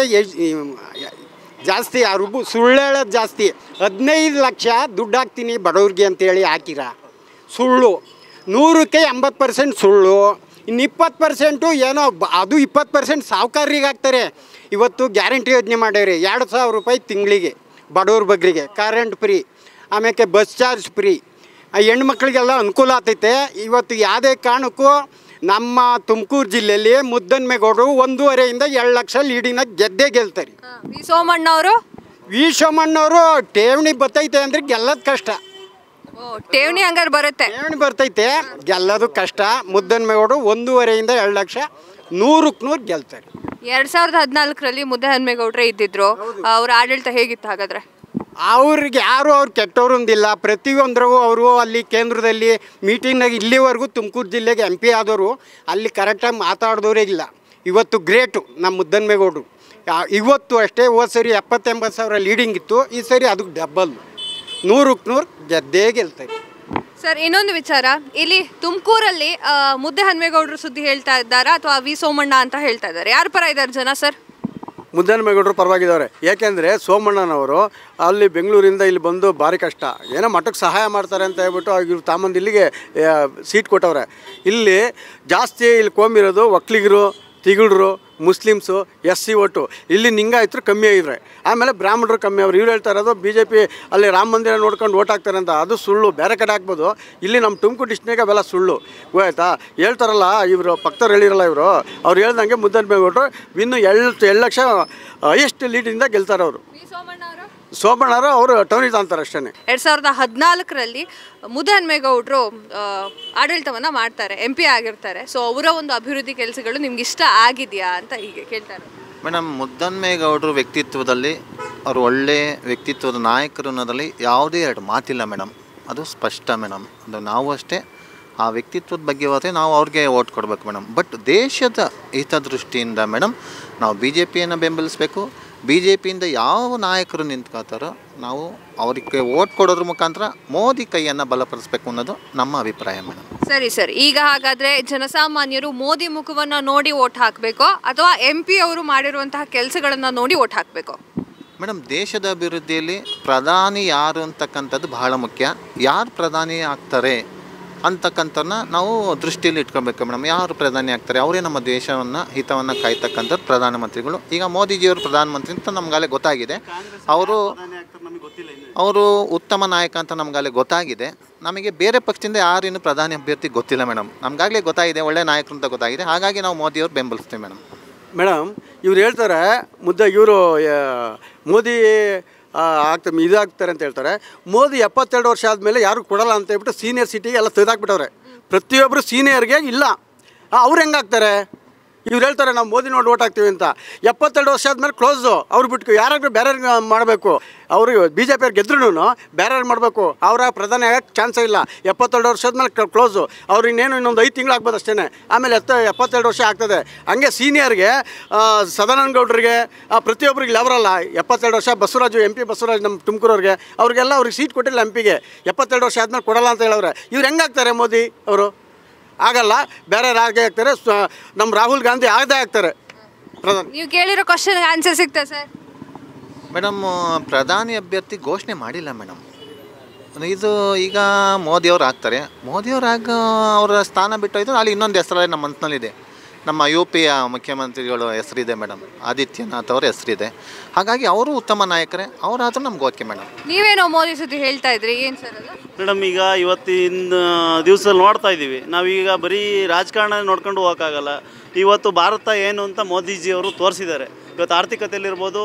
K: ಜಾಸ್ತಿ ಆ ರುಬು ಸುಳ್ಳು ಹೇಳೋದು ಜಾಸ್ತಿ ಹದಿನೈದು ಲಕ್ಷ ದುಡ್ಡು ಹಾಕ್ತೀನಿ ಬಡವ್ರಿಗೆ ಅಂತೇಳಿ ಹಾಕಿರ ಸುಳ್ಳು ನೂರಕ್ಕೆ ಎಂಬತ್ತು ಪರ್ಸೆಂಟ್ ಸುಳ್ಳು ಇನ್ನು ಇಪ್ಪತ್ತು ಪರ್ಸೆಂಟು ಏನೋ ಬ- ಅದು ಇಪ್ಪತ್ತು ಪರ್ಸೆಂಟ್ ಸಾಹುಕಾರರಿಗೆ ಹಾಕ್ತಾರೆ ಇವತ್ತು ಗ್ಯಾರಂಟಿ ಯೋಜನೆ ಮಾಡ್ಯಾರೆ ಎರಡು ಸಾವಿರ ರೂಪಾಯಿ ತಿಂಗಳಿಗೆ ಬಡವ್ರ ಬಗ್ಗರಿಗೆ ಕರೆಂಟ್ ಫ್ರೀ ಆಮೇಲೆ ಬಸ್ ಚಾರ್ಜ್ ಫ್ರೀ ಆ ಹೆಣ್ಮಕ್ಳಿಗೆಲ್ಲ ಅನುಕೂಲ ಆಗ್ತೈತೆ ಇವತ್ತು ಯಾವುದೇ ಕಾರಣಕ್ಕೂ ನಮ್ಮ ತುಮಕೂರು ಜಿಲ್ಲೆಯಲ್ಲಿ ಮುದ್ದನ್ಮೇಗೌಡರು ಒಂದೂವರೆಯಿಂದ ಎರಡು ಲಕ್ಷ ಲೀಡಿನ ಗೆದ್ದೇ ಗೆಲ್ತಾರೆ
A: ವಿ ಸೋಮಣ್ಣ ಅವರು
K: ವಿ ಸೋಮಣ್ಣವರು ಠೇವಣಿ ಬರ್ತೈತೆ ಅಂದ್ರೆ ಗೆಲ್ಲೋದು ಕಷ್ಟ
A: ಠೇವಣಿ ಹಂಗಾರೆ ಬರುತ್ತೆ
K: ಠೇವಣಿ ಬರ್ತೈತೆ ಗೆಲ್ಲೋದು ಕಷ್ಟ ಮುದ್ದನ್ಮೇಗೌಡರು ಒಂದೂವರೆಯಿಂದ ಎರಡು ಲಕ್ಷ ನೂರಕ್ಕೆ ನೂರು ಗೆಲ್ತಾರೆ
A: ಎರಡ್ ಸಾವಿರದ ಹದಿನಾಲ್ಕರಲ್ಲಿ ಮುದ್ದೆ ಹನ್ಮೇಗೌಡ್ರೆ ಇದ್ದಿದ್ರು ಅವ್ರ ಆಡಳಿತ ಹೇಗಿತ್ತು ಹಾಗಾದ್ರೆ
K: ಅವ್ರಿಗೆ ಯಾರು ಅವ್ರು ಕೆಟ್ಟವ್ರು ಅಂದಿಲ್ಲ ಪ್ರತಿಯೊಂದ್ರಿಗೂ ಅವರು ಅಲ್ಲಿ ಕೇಂದ್ರದಲ್ಲಿ ಮೀಟಿಂಗ್ನಾಗ ಇಲ್ಲಿವರೆಗೂ ತುಮಕೂರು ಜಿಲ್ಲೆಗೆ ಎಂ ಪಿ ಆದವರು ಅಲ್ಲಿ ಕರೆಕ್ಟಾಗಿ ಮಾತಾಡಿದವರೇ ಇಲ್ಲ ಇವತ್ತು ಗ್ರೇಟು ನಮ್ಮ ಮುದ್ದನ್ಮೇಗೌಡರು ಯಾ- ಇವತ್ತು ಅಷ್ಟೇ ಹೋದ ಸರಿ ಎಪ್ಪತ್ತೆಂಬತ್ತು ಸಾವಿರ ಲೀಡಿಂಗ್ ಇತ್ತು ಈ ಸರಿ ಅದಕ್ಕೆ ಡಬ್ಬಲ್ ನೂರಕ್ಕೆ ನೂರು ಗೆದ್ದೇ ಗೆಲ್ತಾರೆ
A: ಸರ್ ಇನ್ನೊಂದು ವಿಚಾರ ಇಲ್ಲಿ ತುಮಕೂರಲ್ಲಿ ಮುದ್ದೆ ಹನ್ಮೇಗೌಡರು ಸುದ್ದಿ ಹೇಳ್ತಾ ಇದ್ದಾರಾ ಅಥವಾ ವಿ ಸೋಮಣ್ಣ ಅಂತ ಹೇಳ್ತಾ ಇದ್ದಾರೆ ಯಾರ ಪರ ಇದ್ದಾರೆ ಜನ ಸರ್
B: ಮುದ್ದನಮೇಗೌಡರು ಪರವಾಗಿದ್ದಾರೆ ಯಾಕೆಂದರೆ ಸೋಮಣ್ಣನವರು ಅಲ್ಲಿ ಬೆಂಗಳೂರಿಂದ ಇಲ್ಲಿ ಬಂದು ಭಾರಿ ಕಷ್ಟ ಏನೋ ಮಠಕ್ಕೆ ಸಹಾಯ ಮಾಡ್ತಾರೆ ಅಂತ ಹೇಳ್ಬಿಟ್ಟು ಇವ್ರು ತಾಮಂದು ಇಲ್ಲಿಗೆ ಆ, ಸೀಟ್ ಕೊಟ್ಟವ್ರೆ ಇಲ್ಲಿ ಜಾಸ್ತಿ ಇಲ್ಲಿ ಕೋಮಿರೋದು ಒಕ್ಲಿಗರು ತಿಗಳರು ಮುಸ್ಲಿಮ್ಸು ಎಸ್ ಸಿ ಒಟ್ಟು ಇಲ್ಲಿ ನಿಂಗಾಯ್ತರು ಕಮ್ಮಿ ಆಗಿದ್ರೆ ಆಮೇಲೆ ಬ್ರಾಹ್ಮಣರು ಕಮ್ಮಿ ಅವ್ರು ಇವ್ರು ಹೇಳ್ತಾ ಇರೋದು ಬಿ ಜೆ ಪಿ ಅಲ್ಲಿ ರಾಮ ಮಂದಿರ ನೋಡ್ಕೊಂಡು ಓಟ್ ಹಾಕ್ತಾರೆ ಅಂತ ಅದು ಸುಳ್ಳು ಬೇರೆ ಕಡೆ ಹಾಕ್ಬೋದು ಇಲ್ಲಿ ನಮ್ಮ ತುಮಕೂರು ಡಿಸ್ಟ್ರಿಕ್ನಾಗ ಅವೆಲ್ಲ ಸುಳ್ಳು ಗೊತ್ತಾಯ್ತಾ ಹೇಳ್ತಾರಲ್ಲ ಇವರು ಪಕ್ತವ್ರು ಹೇಳಿರಲ್ಲ ಇವರು ಅವ್ರು ಹೇಳ್ದಂಗೆ ಮುದ್ದನ್ಬೇಗೌಡರು ಇನ್ನು ಎಳ್ಳು ಎರಡು ಲಕ್ಷ ಹೈಯೆಸ್ಟ್ ಲೀಡಿಂದ ಗೆಲ್ತಾರೆ ಅವರು ಸೋಮಣ್ಣರು ಅವರು ಟೌನಿಗೆ ತಾಂತಾರೆ ಅಷ್ಟೇ
A: ಎರಡ್ ಸಾವಿರದ ಹದಿನಾಲ್ಕರಲ್ಲಿ ಮುದ್ದೆ ಹನ್ಮೇಗೌಡರು ಆಡಳಿತವನ್ನ ಮಾಡ್ತಾರೆ ಎಂ ಪಿ ಆಗಿರ್ತಾರೆ ಸೊ ಅವರ ಒಂದು ಅಭಿವೃದ್ಧಿ ಕೆಲಸಗಳು ನಿಮ್ಗೆ ಇಷ್ಟ ಆಗಿದೆಯಾ ಅಂತ ಹೀಗೆ ಕೇಳ್ತಾರೆ
I: ಮೇಡಮ್ ಮುದ್ದನ್ಮೇಗೌಡರು ವ್ಯಕ್ತಿತ್ವದಲ್ಲಿ ಅವರು ಒಳ್ಳೆ ವ್ಯಕ್ತಿತ್ವದ ನಾಯಕರು ಅನ್ನೋದ್ರಲ್ಲಿ ಯಾವುದೇ ಎರಡು ಮಾತಿಲ್ಲ ಮೇಡಮ್ ಅದು ಸ್ಪಷ್ಟ ಮೇಡಮ್ ಅದು ನಾವು ಅಷ್ಟೇ ಆ ವ್ಯಕ್ತಿತ್ವದ ಬಗ್ಗೆ ಹೋದರೆ ನಾವು ಅವ್ರಿಗೆ ಓಟ್ ಕೊಡಬೇಕು ಮೇಡಮ್ ಬಟ್ ದೇಶದ ಹಿತದೃಷ್ಟಿಯಿಂದ ಮೇಡಮ್ ನಾವು ಬಿ ಜೆ ಪಿಯನ್ನು ಬೆಂಬಲಿಸಬೇಕು ಬಿ ಜೆ ಪಿಯಿಂದ ಯಾವ ನಾಯಕರು ನಿಂತ್ಕೋತಾರೋ ನಾವು ಅವರಿಗೆ ಓಟ್ ಕೊಡೋದ್ರ ಮುಖಾಂತರ ಮೋದಿ ಕೈಯನ್ನು ಬಲಪಡಿಸ್ಬೇಕು ಅನ್ನೋದು ನಮ್ಮ ಅಭಿಪ್ರಾಯ ಮೇಡಮ್
A: ಸರಿ ಸರ್ ಈಗ ಹಾಗಾದ್ರೆ ಜನಸಾಮಾನ್ಯರು ಮೋದಿ ಮುಖವನ್ನ ನೋಡಿ ಓಟ್ ಹಾಕ್ಬೇಕೋ ಅಥವಾ ಎಂ ಪಿ ಅವರು ಮಾಡಿರುವಂತಹ ಕೆಲಸಗಳನ್ನ ನೋಡಿ ಓಟ್ ಹಾಕ್ಬೇಕೋ
I: ಮೇಡಮ್ ದೇಶದ ಅಭಿವೃದ್ಧಿಯಲ್ಲಿ ಪ್ರಧಾನಿ ಯಾರು ಅಂತಕ್ಕಂಥದ್ದು ಬಹಳ ಮುಖ್ಯ ಯಾರು ಪ್ರಧಾನಿ ಆಗ್ತಾರೆ ಅಂತಕ್ಕಂಥನ್ನ ನಾವು ದೃಷ್ಟಿಯಲ್ಲಿ ಇಟ್ಕೊಬೇಕು ಮೇಡಮ್ ಯಾರು ಪ್ರಧಾನಿ ಆಗ್ತಾರೆ ಅವರೇ ನಮ್ಮ ದೇಶವನ್ನು ಹಿತವನ್ನು ಕಾಯ್ತಕ್ಕಂಥದ್ದು ಪ್ರಧಾನಮಂತ್ರಿಗಳು ಈಗ ಮೋದಿಜಿಯವರು ಪ್ರಧಾನಮಂತ್ರಿ ಅಂತ ನಮ್ಗಾಲೆ ಗೊತ್ತಾಗಿದೆ ಅವರು ಅವರು ಉತ್ತಮ ನಾಯಕ ಅಂತ ನಮ್ಗಾಲೆ ಗೊತ್ತಾಗಿದೆ ನಮಗೆ ಬೇರೆ ಪಕ್ಷದಿಂದ ಯಾರು ಇನ್ನು ಪ್ರಧಾನಿ ಅಭ್ಯರ್ಥಿ ಗೊತ್ತಿಲ್ಲ ಮೇಡಮ್ ನಮಗಾಗಲೇ ಗೊತ್ತಾಗಿದೆ ಒಳ್ಳೆ ನಾಯಕರು ಅಂತ ಗೊತ್ತಾಗಿದೆ ಹಾಗಾಗಿ ನಾವು ಮೋದಿಯವ್ರು ಬೆಂಬಲಿಸ್ತೀವಿ ಮೇಡಮ್
B: ಮೇಡಮ್ ಇವ್ರು ಹೇಳ್ತಾರೆ ಮುದ್ದೆ ಇವರು ಮೋದಿ ಆ, ಆಗ್ತಾರೆ ಇದಾಗ್ತಾರೆ ಅಂತ ಹೇಳ್ತಾರೆ ಮೋದಿ ಎಪ್ಪತ್ತೆರಡು ವರ್ಷ ಆದಮೇಲೆ ಯಾರು ಕೊಡಲ್ಲ ಅಂತ ಹೇಳ್ಬಿಟ್ಟು ಸೀನಿಯರ್ ಸಿಟಿಗೆ ಎಲ್ಲ ತೆಗೆದಾಕ್ಬಿಟ್ಟವ್ರೆ ಪ್ರತಿಯೊಬ್ಬರು ಸೀನಿಯರ್ಗೆ ಇಲ್ಲ ಅವ್ರು ಹೆಂಗಾಗ್ತಾರೆ ಇವ್ರು ಹೇಳ್ತಾರೆ ನಾವು ಮೋದಿ ನೋಡಿ ಓಟ್ ಹಾಕ್ತೀವಿ ಅಂತ ಎಪ್ಪತ್ತೆರಡು ವರ್ಷ ಆದಮೇಲೆ ಕ್ಲೋಸು ಅವ್ರು ಬಿಟ್ಟು ಯಾರಾದ್ರೂ ಬೇರೆ ಮಾಡಬೇಕು ಅವರು ಬಿ ಜೆ ಪಿಯವ್ರು ಗೆದ್ರೂ ಬೇರೆ ಮಾಡಬೇಕು ಅವರ ಪ್ರಧಾನಿ ಆಗಕ್ಕೆ ಚಾನ್ಸೇ ಇಲ್ಲ ಎಪ್ಪತ್ತೆರಡು ವರ್ಷ ಆದಮೇಲೆ ಕ್ಲೋಸು ಅವ್ರು ಇನ್ನೇನು ಇನ್ನೊಂದು ಐದು ತಿಂಗಳು ಆಗ್ಬೋದು ಅಷ್ಟೇ ಆಮೇಲೆ ಎತ್ತ ಎಪ್ಪತ್ತೆರಡು ವರ್ಷ ಆಗ್ತದೆ ಹಂಗೆ ಸೀನಿಯರ್ಗೆ ಸದಾನಂದ ಗೌಡ್ರಿಗೆ ಆ, ಪ್ರತಿಯೊಬ್ಬರಿಗೆ ಅವರಲ್ಲ ಎಪ್ಪತ್ತೆರಡು ವರ್ಷ ಬಸವರಾಜು ಎಂ ಪಿ ಬಸವರಾಜ್ ನಮ್ಮ ತುಮಕೂರವ್ರಿಗೆ ಅವ್ರಿಗೆಲ್ಲ ಅವ್ರಿಗೆ ಸೀಟ್ ಕೊಟ್ಟಿಲ್ಲ ಎಂ ಪಿಗೆ ಎಪ್ಪತ್ತೆರಡು ವರ್ಷ ಆದಮೇಲೆ ಕೊಡಲ್ಲ ಅಂತ ಹೇಳವ್ರೆ ಇವ್ರು ಹೆಂಗಾಗ್ತಾರೆ ಮೋದಿ ಅವರು ಆಗಲ್ಲ ಬೇರೆ ರಾಜ್ಯ ಆಗ್ತಾರೆ ಸ್ವ- ನಮ್ಮ ರಾಹುಲ್ ಗಾಂಧಿ ಆಗದೆ ಆಗ್ತಾರೆ ಪ್ರಧಾನಿ
A: ನೀವು ಕೇಳಿರೋ ಕ್ವಶನ್ ಆನ್ಸರ್ ಸಿಗ್ತಾ ಸರ್
I: ಮೇಡಮ್ ಪ್ರಧಾನಿ ಅಭ್ಯರ್ಥಿ ಘೋಷಣೆ ಮಾಡಿಲ್ಲ ಮೇಡಮ್ ಇದು ಈಗ ಮೋದಿಯವ್ರು ಆಗ್ತಾರೆ ಮೋದಿಯವ್ರು ಆಗ ಅವರ ಸ್ಥಾನ ಬಿಟ್ಟು ಹೋಯ್ತು ಅಲ್ಲಿ ಇನ್ನೊಂದು ಹೆಸರಲ್ಲೇ ನಮ್ಮ ಮನಸ್ಸಿನಲ್ಲಿದೆ ನಮ್ಮ ಯು ಪಿಯ ಮುಖ್ಯಮಂತ್ರಿಗಳು ಹೆಸರಿದೆ ಮೇಡಮ್ ಆದಿತ್ಯನಾಥ್ ಅವ್ರ ಹೆಸರಿದೆ ಹಾಗಾಗಿ ಅವರು ಉತ್ತಮ ನಾಯಕರೇ ಅವರಾದ್ರೂ ನಮ್ಗೆ ಓಕೆ ಮೇಡಮ್
A: ನೀವೇನೋ ಮೋದಿ ಸುದ್ದಿ ಹೇಳ್ತಾ ಇದ್ರಿ ಏನ್ ಸರ್ ಅದು
E: ಮೇಡಮ್ ಈಗ ಇವತ್ತಿನ ದಿವಸದಲ್ಲಿ ನೋಡ್ತಾ ಇದ್ದೀವಿ ನಾವೀಗ ಬರೀ ರಾಜಕಾರಣ ನೋಡ್ಕೊಂಡು ಹೋಗೋಕ್ಕಾಗಲ್ಲ ಇವತ್ತು ಭಾರತ ಏನು ಅಂತ ಮೋದಿಜಿಯವರು ತೋರಿಸಿದ್ದಾರೆ ಇವತ್ತು ಆರ್ಥಿಕತೆಯಲ್ಲಿರ್ಬೋದು